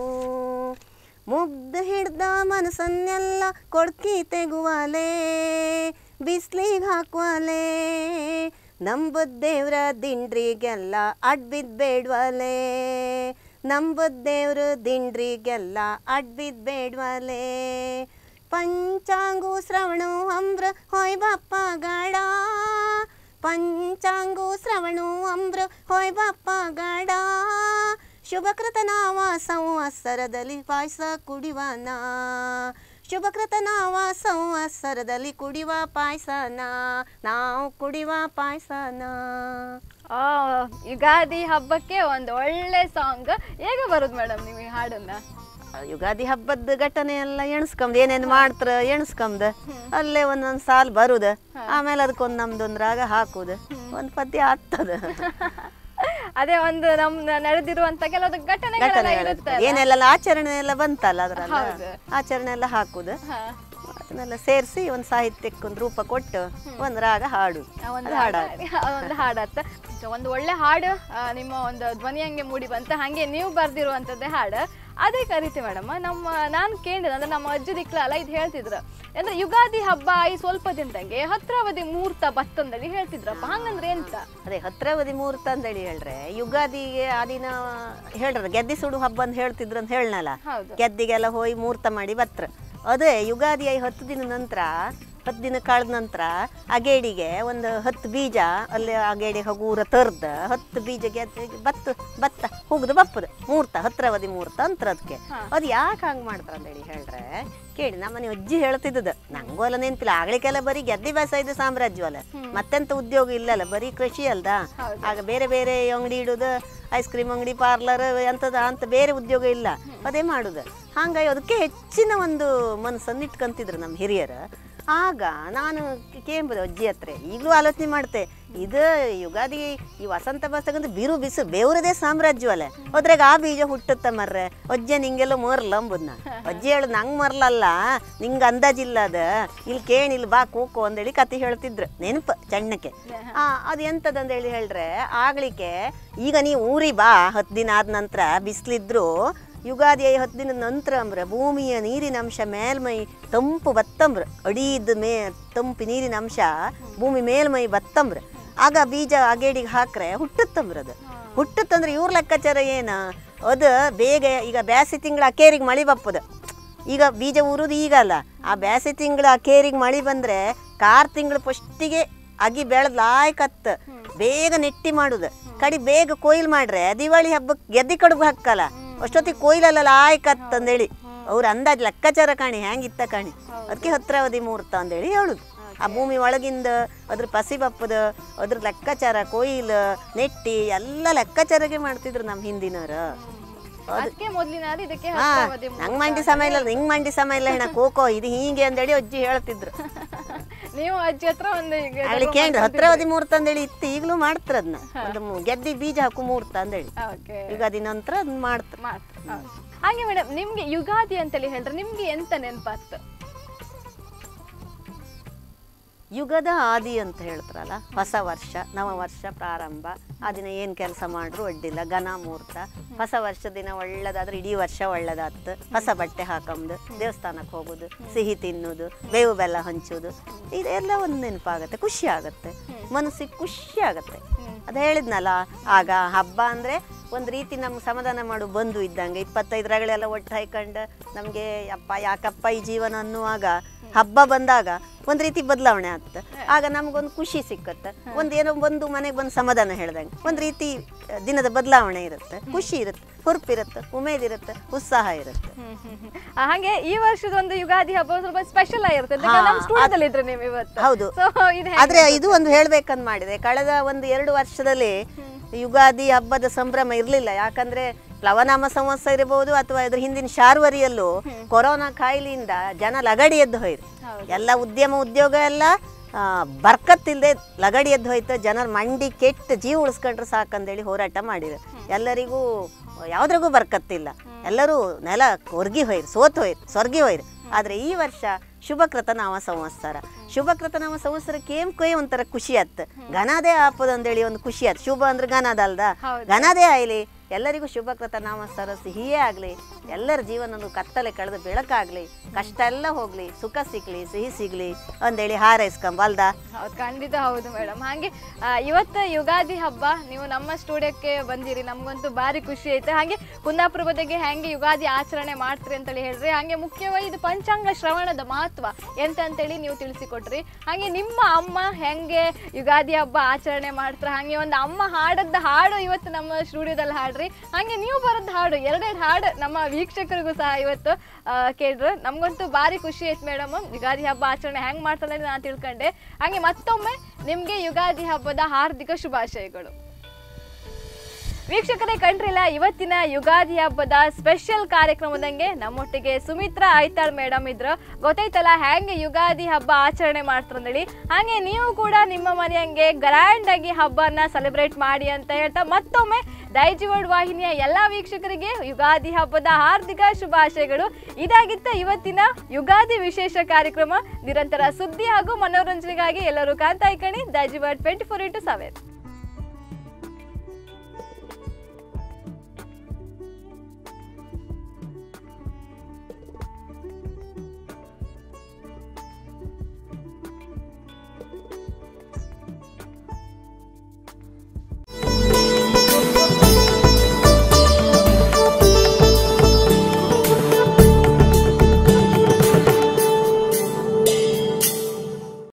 ಮುಗ್ಧ ಹಿಡ್ದ ಮನಸ್ಸನ್ನೆಲ್ಲ ಕೊಡ್ಕಿ ತೆಗುವಲೆ ಬಿಸ್ಲಿಗೆ ಹಾಕುವಲೆ ನಂಬುದ್ದೇವ್ರ ದಿಂಡ್ರಿಗೆಲ್ಲ ಅಡ್ಬಿದ್ ಬೇಡ್ವಲೆ ನಂಬುದ್ದೇವ್ರ ದಿಂಡ್ರಿಗೆಲ್ಲ ಅಡ್ಬಿದ್ ಬೇಡ್ವಲೆ ಪಂಚಾಂಗು ಶ್ರವಣು ಅಮ್ರ ಹೋಯ್ ಬಪ್ಪ ಗಾಡ ಪಂಚಾಂಗು ಶ್ರವಣು ಅಮ್ರ ಹೋಯ್ ಬಪ್ಪ ಗಾಡ ಶುಭಕೃತ ನಾವ ಸಂವತ್ಸರದಲ್ಲಿ ಪಾಯಸ ಕುಡಿವನ ಶುಭಕೃತ ನಾವ ಸಂವತ್ಸರದಲ್ಲಿ ಕುಡಿವ ಪಾಯಸನ ನಾವು ಕುಡಿವ ಪಾಯಸನ ಆ ಯುಗಾದಿ ಹಬ್ಬಕ್ಕೆ ಒಂದು ಒಳ್ಳೆ ಸಾಂಗ್ ಹೇಗೆ ಬರುದು ಮೇಡಮ್ ನೀವು ಈ ಹಾಡನ್ನ ಯುಗಾದಿ ಹಬ್ಬದ ಘಟನೆ ಎಲ್ಲ ಎಣಿಸ್ಕೊಂಡ್ ಏನೇನು ಮಾಡ್ತಾರ ಎಣಿಸ್ಕೊಂಡ್ ಅಲ್ಲೇ ಒಂದೊಂದ್ ಸಾಲ್ ಬರುದ ಆಮೇಲೆ ಅದಕ್ಕೊಂದು ನಮ್ದೊಂದು ರಾಗ ಹಾಕುದು ಒಂದ್ ಪದ್ಯ ಆಗ್ತದ ಅದೇ ಒಂದು ನಮ್ ನಡೆದಿರುವಂತ ಕೆಲವೊಂದು ಘಟನೆಗಳೆಲ್ಲ ಘಟನೆಗಳು ಇರುತ್ತೆ ಏನೆಲ್ಲ ಆಚರಣೆ ಎಲ್ಲ ಬಂತಲ್ಲ ಅದ್ರಲ್ಲ ಹೌದು. ಆಚರಣೆ ಎಲ್ಲ ಹಾಕುದು ಹಾ. ಅದನ್ನೆಲ್ಲ ಸೇರಿಸಿ ಒಂದು ಸಾಹಿತ್ಯಕ್ಕೆ ಒಂದು ರೂಪ ಕೊಟ್ಟು ಒಂದು ರಾಗ ಹಾಡು ಆ ಒಂದು ಅದು ಹಾಡ ಹಾಡು- ಒಂದು ಹಾಡತ್ತ ಒಂದು ಒಳ್ಳೆ ಹಾಡು ಆ, ನಿಮ್ಮ ಒಂದು ಧ್ವನಿ ಹಂಗೆ ಮೂಡಿ ಬಂತ ಹಾಗೆ ನೀವು ಬರ್ದಿರುವಂತದ್ದೇ ಹಾಡು ಅದೇ ಕರಿತಿ ಮೇಡಮ್ ನಮ್ಮ ನಾನು ಕೇಳಿದೆ ಅಂದ್ರೆ ನಮ್ಮ ಅಜ್ಜಿ ದಿಕ್ಲಲ್ಲ ಇದು ಹೇಳ್ತಿದ್ರು ಅಂದ್ರೆ ಯುಗಾದಿ ಹಬ್ಬ ಈ ಸ್ವಲ್ಪ ದಿನದಂಗೆ ಹತ್ರಾವಧಿ ಮುಹೂರ್ತ ಬತ್ತಂದಳಿ ಹೇಳ್ತಿದ್ರಪ್ಪ ಹಂಗಂದ್ರೆ ಎಂತ ಅದೇ ಹತ್ರಾವಧಿ ಮುಹೂರ್ತ ಅಂತೇಳಿ ಹೇಳ್ರೆ ಯುಗಾದಿಗೆ ಆ ದಿನ ಹೇಳ್ರ ಗೆದ್ದಿ ಸುಡು ಹಬ್ಬ ಅಂತ ಹೇಳ್ತಿದ್ರು ಅಂತ ಹೇಳನಲ್ಲ ಹೌದು ಗೆದ್ದಿಗೆಲ್ಲ ಹೋಗಿ ಮುಹೂರ್ತ ಮಾಡಿ ಬತ್ರ ಅದೇ ಯುಗಾದಿ ಐ ಹತ್ತು ದಿನ ನಂತರ ಹತ್ತು ದಿನ ಕಳೆದ ನಂತರ ಅಗೇಡಿಗೆ ಒಂದು ಹತ್ತು ಬೀಜ ಅಲ್ಲಿ ಅಗೇಡಿ ಹಗೂರ ತರ್ದ ಹತ್ತು ಬೀಜ ಗೆದ್ದಿಗೆ ಭತ್ತ ಭತ್ತ ಹೋಗುದು ಬಪ್ಪದು ಮುಹೂರ್ತ ಹತ್ರಾವಧಿ ಮುಹೂರ್ತ ಅಂತರ ಅದಕ್ಕೆ ಹಾ. ಅದು ಯಾಕೆ ಹಂಗೆ ಮಾಡ್ತಾರ ಅಂತೇಳಿ ಹೇಳ್ರೆ ಕೇಳಿ ನಮ್ಮನೆ ಅಜ್ಜಿ ಹೇಳ್ತಿದ್ದದ ನಂಗೂ ಅಲ್ಲ ನೆನ್ಪಿಲ್ಲ ಆಗ್ಲಿಕ್ಕೆಲ್ಲ ಬರೀ ಗೆದ್ದಿ ಬೇಸಾಯದ ಸಾಮ್ರಾಜ್ಯ ಅಲ್ಲ ಮತ್ತೆಂತ ಉದ್ಯೋಗ ಇಲ್ಲಲ್ಲ ಬರೀ ಕೃಷಿ ಅಲ್ದ ಹೌದು. ಆಗ ಬೇರೆ ಬೇರೆ ಅಂಗಡಿ ಇಡುದು ಐಸ್ ಕ್ರೀಮ್ ಅಂಗಡಿ ಪಾರ್ಲರ್ ಎಂಥದ ಅಂತ ಬೇರೆ ಉದ್ಯೋಗ ಇಲ್ಲ ಅದೇ ಮಾಡುದು ಹಂಗಾಗಿ ಅದಕ್ಕೆ ಹೆಚ್ಚಿನ ಒಂದು ಮನಸ್ಸನ್ನು ಇಟ್ಕೊಂತಿದ್ರು ನಮ್ಮ ಹಿರಿಯರು ಆಗ ನಾನು ಕೇಂಬುದು ಅಜ್ಜಿ ಹತ್ರ ಈಗಲೂ ಆಲೋಚನೆ ಮಾಡ್ತೆ ಇದು ಯುಗಾದಿ ಈ ವಸಂತ ಬಸ್ತಕ್ಕಂತ ಬಿರು ಬಿಸು ಬೇವ್ರದೇ ಸಾಮ್ರಾಜ್ಯ ಅಲ್ಲ ಅದ್ರಾಗ ಆ ಬೀಜ ಹುಟ್ಟುತ್ತ ಮರ್ರೆ ಅಜ್ಜಿ ನಿಂಗೆಲ್ಲ ಮರ್ಲ ಅಂಬುದ್ನ ಅಜ್ಜಿ ಹೇಳುದು ನಂಗೆ ಮರ್ಲಲ್ಲ ನಿಂಗೆ ಅಂದಾಜಿಲ್ಲ ಅದ ಇಲ್ಲಿ ಕೇಳಿ ಇಲ್ಲಿ ಬಾ ಕೂಕೋ ಅಂದೇಳಿ ಕತೆ ಹೇಳ್ತಿದ್ರು ನೆನಪು ಚಣ್ಣಕ್ಕೆ ಆ ಅದು ಎಂತದಂದೇಳಿ ಹೇಳ್ರೆ ಆಗ್ಲಿಕ್ಕೆ ಈಗ ನೀವು ಊರಿ ಬಾ ಹತ್ತು ದಿನ ಆದ ನಂತರ ಬಿಸಿಲಿದ್ರು ಯುಗಾದಿ ಐ ಹತ್ತು ದಿನದ ನಂತರ ಅಂಬ್ರ ಭೂಮಿಯ ನೀರಿನ ಅಂಶ ಮೇಲ್ಮೈ ತಂಪು ಬತ್ತಂಬ್ರ ಅಡೀದ ಮೇ ತಂಪು ನೀರಿನ ಅಂಶ ಭೂಮಿ ಮೇಲ್ಮೈ ಬತ್ತಂಬ್ರ ಆಗ ಬೀಜ ಅಗೇಡಿಗೆ ಹಾಕ್ರೆ ಹುಟ್ಟುತ್ತಂಬ್ರ ಅದು ಹುಟ್ಟುತ್ತಂದ್ರೆ ಇವ್ರ ಲೆಕ್ಕಾಚಾರ ಏನ ಅದು ಬೇಗ ಈಗ ಬ್ಯಾಸಿ ತಿಂಗಳ ಅಕೇರಿಗೆ ಮಳಿ ಬಪ್ಪದ ಈಗ ಬೀಜ ಉರುದು ಈಗ ಅಲ್ಲ ಆ ಬ್ಯಾಸಿ ತಿಂಗಳ ಅಕೇರಿಗೆ ಮಳಿ ಬಂದ್ರೆ ಕಾರ್ ತಿಂಗಳು ಫಸ್ಟಿಗೆ ಅಗಿ ಬೆಳೆದ್ ಲಾಯ್ಕತ್ ಬೇಗ ನೆಟ್ಟಿ ಮಾಡುದು ಕಡಿ ಬೇಗ ಕೊಯ್ಲು ಮಾಡ್ರೆ ದಿವಾಳಿ ಹಬ್ಬಕ್ಕೆ ಗೆದ್ದಿ ಕಡುಬು ಹಾಕಲ್ಲ ಅಷ್ಟೊತ್ತಿಗೆ ಕೊಯ್ಲಲ್ಲ ಲಾಯ್ಕತ್ ಅಂದೇಳಿ ಅವ್ರ ಅಂದಾಜ್ ಲೆಕ್ಕಾಚಾರ ಕಾಣಿ ಹೆಂಗಿತ್ತ ಕಾಣಿ ಅದಕ್ಕೆ ಹತ್ರಾವಧಿ ಮುಹೂರ್ತ ಅಂದೇಳಿ ಹೇಳುದು ಆ ಭೂಮಿ ಒಳಗಿಂದ ಅದ್ರ ಪಸಿ ಬಪ್ಪದ ಅದ್ರ ಲೆಕ್ಕಾಚಾರ ಕೊಯ್ಲು ನೆಟ್ಟಿ ಎಲ್ಲ ಲೆಕ್ಕಾಚಾರಗೆ ಮಾಡ್ತಿದ್ರು ನಮ್ಮ ಹಿಂದಿನವ್ರು ಅದಕ್ಕೆ ಮೊದ್ಲಿನಾದ ಇದಕ್ಕೆ ಹಾ ಹತ್ರಾವಧಿ ನಂಗ್ ಮಂಡಿ ಸಮಯ ಇಲ್ಲ ಹಿಂಗ್ ಮಂಡಿ ಸಮಯ ಇಲ್ಲ ಹೆಣ ಕೋಕೋ ಇದು ಹೀಗೆ ಅಂದೇಳಿ ಅಜ್ಜಿ ಹೇಳ್ತಿದ್ರು ನೀವು ಅಜ್ಜಿ ಹತ್ರ ಒಂದು ಈಗ ಅಲ್ಲಿ ಕೇಂದ್ರ ಹತ್ರಾವಧಿ ಮುಹೂರ್ತ ಅಂದೇಳಿ ಇತ್ತು ಈಗಲೂ ಮಾಡ್ತಾರ ಅದನ್ನ ಒಂದು ಮು- ಗೆದ್ದಿ ಬೀಜ ಹಾಕು ಮುಹೂರ್ತ ಅಂದೇಳಿ ಓಕೆ ಯುಗಾದಿ ನಂತರ ಅದನ್ನ ಮಾಡ್ತಾರೆ ಮಾತ್ರ ಹಾಗೆ ಮೇಡಮ್ ನಿಮ್ಗೆ ಯುಗಾದಿ ಅಂತೇಳಿ ಹೇಳ್ರೆ ನಿಮ್ಗೆ ಎಂತ ನೆನಪಾತ್ತು ಯುಗದ ಆದಿ ಅಂತ ಹೇಳ್ತಾರಲ್ಲ ಹೊಸ ವರ್ಷ ನವ ವರ್ಷ ಪ್ರಾರಂಭ ಆ ದಿನ ಏನು ಕೆಲಸ ಮಾಡ್ರು ಅಡ್ಡಿಲ್ಲ ಘನ ಮುಹೂರ್ತ ಹೊಸ ವರ್ಷ ದಿನ ಒಳ್ಳೇದಾದ್ರೆ ಇಡೀ ವರ್ಷ ಒಳ್ಳೇದಾತ್ ಹೊಸ ಬಟ್ಟೆ ಹಾಕೊಂಬುದು ದೇವಸ್ಥಾನಕ್ಕೆ ಹೋಗೋದು ಸಿಹಿ ತಿನ್ನೋದು ಬೇವು ಬೆಲ್ಲ ಹಂಚೋದು ಇದೆಲ್ಲ ಒಂದು ನೆನಪಾಗತ್ತೆ ಖುಷಿ ಆಗತ್ತೆ ಮನಸ್ಸಿಗೆ ಖುಷಿ ಆಗತ್ತೆ ಅದು ಹೇಳಿದ್ನಲ್ಲ ಆಗ ಹಬ್ಬ ಅಂದರೆ ಒಂದು ರೀತಿ ನಮ್ಗೆ ಸಮಾಧಾನ ಮಾಡು ಬಂಧು ಇದ್ದಂಗೆ ಇಪ್ಪತ್ತೈದು ರಗಳೆಲ್ಲ ಒಟ್ಟು ಹಾಯ್ಕೊಂಡು ನಮಗೆ ಅಪ್ಪ ಯಾಕಪ್ಪ ಈ ಜೀವನ ಅನ್ನುವಾಗ ಹಬ್ಬ ಬಂದಾಗ ಒಂದು ರೀತಿ ಬದಲಾವಣೆ ಆಗುತ್ತೆ ಆಗ ನಮಗೊಂದು ಖುಷಿ ಸಿಕ್ಕತ್ತೆ ಒಂದು ಏನೋ ಬಂದು ಮನೆಗೆ ಬಂದು ಸಮಾಧಾನ ಹೇಳ್ದಂಗೆ ಒಂದು ರೀತಿ ಆ, ದಿನದ ಬದಲಾವಣೆ ಇರುತ್ತೆ ಖುಷಿ ಇರುತ್ತೆ ಹುರುಪಿರುತ್ತೆ ಉಮೇದಿರುತ್ತೆ ಉತ್ಸಾಹ ಇರುತ್ತೆ ಆ, ಹಾಗೆ ಈ ವರ್ಷದ ಒಂದು ಯುಗಾದಿ ಹಬ್ಬ ಸ್ವಲ್ಪ ಸ್ಪೆಷಲ್ ಆಗಿರುತ್ತೆ ಅಂತ ಹಾ, ನಮ್ಮ ಸ್ಟುಡಿಯೋದಲ್ಲಿ ಇದ್ರೆ ನೀವು ಇವತ್ತು ಹೌದು ಸೊ ಇದು ಆದ್ರೆ ಇದು ಒಂದು ಹೇಳ್ಬೇಕಂತ ಮಾಡಿದೆ ಕಳೆದ ಒಂದು ಎರಡು ವರ್ಷದಲ್ಲಿ ಯುಗಾದಿ ಹಬ್ಬದ ಸಂಭ್ರಮ ಇರಲಿಲ್ಲ ಯಾಕಂದ್ರೆ ಪ್ಲವನಾಮ ಸಂವತ್ಸರ ಇರಬಹುದು ಅಥವಾ ಇದ್ರ ಹಿಂದಿನ ಶಾರ್ವರಿಯಲ್ಲೂ ಕೊರೋನಾ ಕಾಯಿಲೆಯಿಂದ ಜನ ಲಗಡಿ ಎದ್ದು ಹೋಯ್ರು ಹೌದು. ಎಲ್ಲ ಉದ್ಯಮ ಉದ್ಯೋಗ ಎಲ್ಲ ಆ, ಬರ್ಕತ್ತಿಲ್ದೆ ಲಗಡಿ ಎದ್ದು ಹೋಯ್ತು ಜನರ ಮಂಡಿ ಕೆಟ್ಟು ಜೀವ ಉಳಿಸ್ಕೊಂಡ್ರೆ ಸಾಕಂದೇಳಿ ಹೋರಾಟ ಮಾಡಿದ್ರು ಎಲ್ಲರಿಗೂ ಯಾವ್ದ್ರಿಗೂ ಬರ್ಕತ್ತಿಲ್ಲ ಎಲ್ಲರೂ ನೆಲ ಒರ್ಗಿ ಹೋಯ್ರು ಸೋತು ಹೋಯ್ರು ಸ್ವರ್ಗಿ ಹೋಯ್ರು ಆದ್ರೆ ಈ ವರ್ಷ ಶುಭಕೃತ ನಾಮ ಸಂವತ್ಸರ ಶುಭಕೃತ ನಾಮ ಸಂವತ್ಸರಕ್ಕೆ ಏನ್ ಕೊಯ್ ಒಂಥರ ಖುಷಿ ಆತ್ ಘನದೇ ಆಪದ ಅಂದೇಳಿ ಒಂದು ಖುಷಿ ಆತ್ ಶುಭ ಅಂದ್ರೆ ಘನದ ಅಲ್ದ ಹೌದು. ಘನದೇ ಆಯ್ಲಿ ಎಲ್ಲರಿಗೂ ಶುಭಕೃತ ನಾಮಸ್ತರ ಸಿಹಿಯೇ ಆಗ್ಲಿ ಎಲ್ಲರ ಜೀವನನು ಕತ್ತಲೆ ಕಳೆದು ಬೆಳಕಾಗ್ಲಿ ಕಷ್ಟ ಎಲ್ಲ ಹೋಗ್ಲಿ ಸುಖ ಸಿಗ್ಲಿ ಸಿಹಿ ಸಿಗ್ಲಿ ಅಂದೇಳಿ ಹಾರೈಸ್ಕೊಂಬಲ್ದ ಹೌದು ಖಂಡಿತ ಹೌದು ಮೇಡಮ್ ಹಾಗೆ ಆ, ಇವತ್ತು ಯುಗಾದಿ ಹಬ್ಬ ನೀವು ನಮ್ಮ ಸ್ಟುಡಿಯೋಕ್ಕೆ ಬಂದಿರಿ ನಮಗಂತೂ ಭಾರಿ ಖುಷಿ ಐತೆ ಹಾಗೆ ಕುಂದಾಪುರ ಬದಿಗೆ ಹೆಂಗೆ ಯುಗಾದಿ ಆಚರಣೆ ಮಾಡ್ತೀರಿ ಅಂತೇಳಿ ಹೇಳ್ರಿ ಹಾಗೆ ಮುಖ್ಯವಾಗಿ ಇದು ಪಂಚಾಂಗ ಶ್ರವಣದ ಮಹತ್ವ ಎಂತ ಅಂತೇಳಿ ನೀವು ತಿಳಿಸಿಕೊಟ್ರಿ ಹಾಗೆ ನಿಮ್ಮ ಅಮ್ಮ ಹೆಂಗೆ ಯುಗಾದಿ ಹಬ್ಬ ಆಚರಣೆ ಮಾಡ್ತಾರೆ ಹಾಗೆ ಒಂದು ಅಮ್ಮ ಹಾಡದ್ದ ಹಾಡು ಇವತ್ತು ನಮ್ಮ ಸ್ಟುಡಿಯೋದಲ್ಲಿ ಹಾಡ್ರಿ ಹಾಗೆ ನೀವು ಬರೋದು ಹಾಡು ಎರಡೆರಡು ಹಾಡು ನಮ್ಮ ವೀಕ್ಷಕರಿಗೂ ಸಹ ಇವತ್ತು ಆ, ಕೇಳ್ರು ನಮಗಂತೂ ಭಾರಿ ಖುಷಿ ಆಯ್ತು ಮೇಡಮ್ ಯುಗಾದಿ ಹಬ್ಬ ಆಚರಣೆ ಹೆಂಗೆ ಮಾಡ್ತಾರೆ ಅಂತ ನಾನು ತಿಳ್ಕೊಂಡೆ ಹಾಗೆ ಮತ್ತೊಮ್ಮೆ ನಿಮಗೆ ಯುಗಾದಿ ಹಬ್ಬದ ಹಾರ್ದಿಕ ಶುಭಾಶಯಗಳು ವೀಕ್ಷಕರೇ ಕಂಡ್ರಿಲ್ಲ ಇವತ್ತಿನ ಯುಗಾದಿ ಹಬ್ಬದ ಸ್ಪೆಷಲ್ ಕಾರ್ಯಕ್ರಮದಂಗೆ ನಮ್ಮೊಟ್ಟಿಗೆ ಸುಮಿತ್ರಾ ಐತಾಳ್ ಮೇಡಮ್ ಇದ್ರು ಗೊತ್ತೈತಲ್ಲ ಹೆಂಗೆ ಯುಗಾದಿ ಹಬ್ಬ ಆಚರಣೆ ಮಾಡ್ತಾರಂದೇಳಿ ಹಾಗೆ ನೀವು ಕೂಡ ನಿಮ್ಮ ಮನೆಯಂಗೆ ಗ್ರ್ಯಾಂಡ್ ಆಗಿ ಹಬ್ಬನ ಸೆಲೆಬ್ರೇಟ್ ಮಾಡಿ ಅಂತ ಹೇಳ್ತಾ ಮತ್ತೊಮ್ಮೆ ದೈಜಿವರ್ಡ್ ವಾಹಿನಿಯ ಎಲ್ಲ ವೀಕ್ಷಕರಿಗೆ ಯುಗಾದಿ ಹಬ್ಬದ ಹಾರ್ದಿಕ ಶುಭಾಶಯಗಳು ಇದಾಗಿತ್ತ ಇವತ್ತಿನ ಯುಗಾದಿ ವಿಶೇಷ ಕಾರ್ಯಕ್ರಮ ನಿರಂತರ ಸುದ್ದಿ ಹಾಗೂ ಮನೋರಂಜನೆಗಾಗಿ ಎಲ್ಲರೂ ಕಾಂತಾಯ್ಕಣಿ Daijiworld twenty four into seven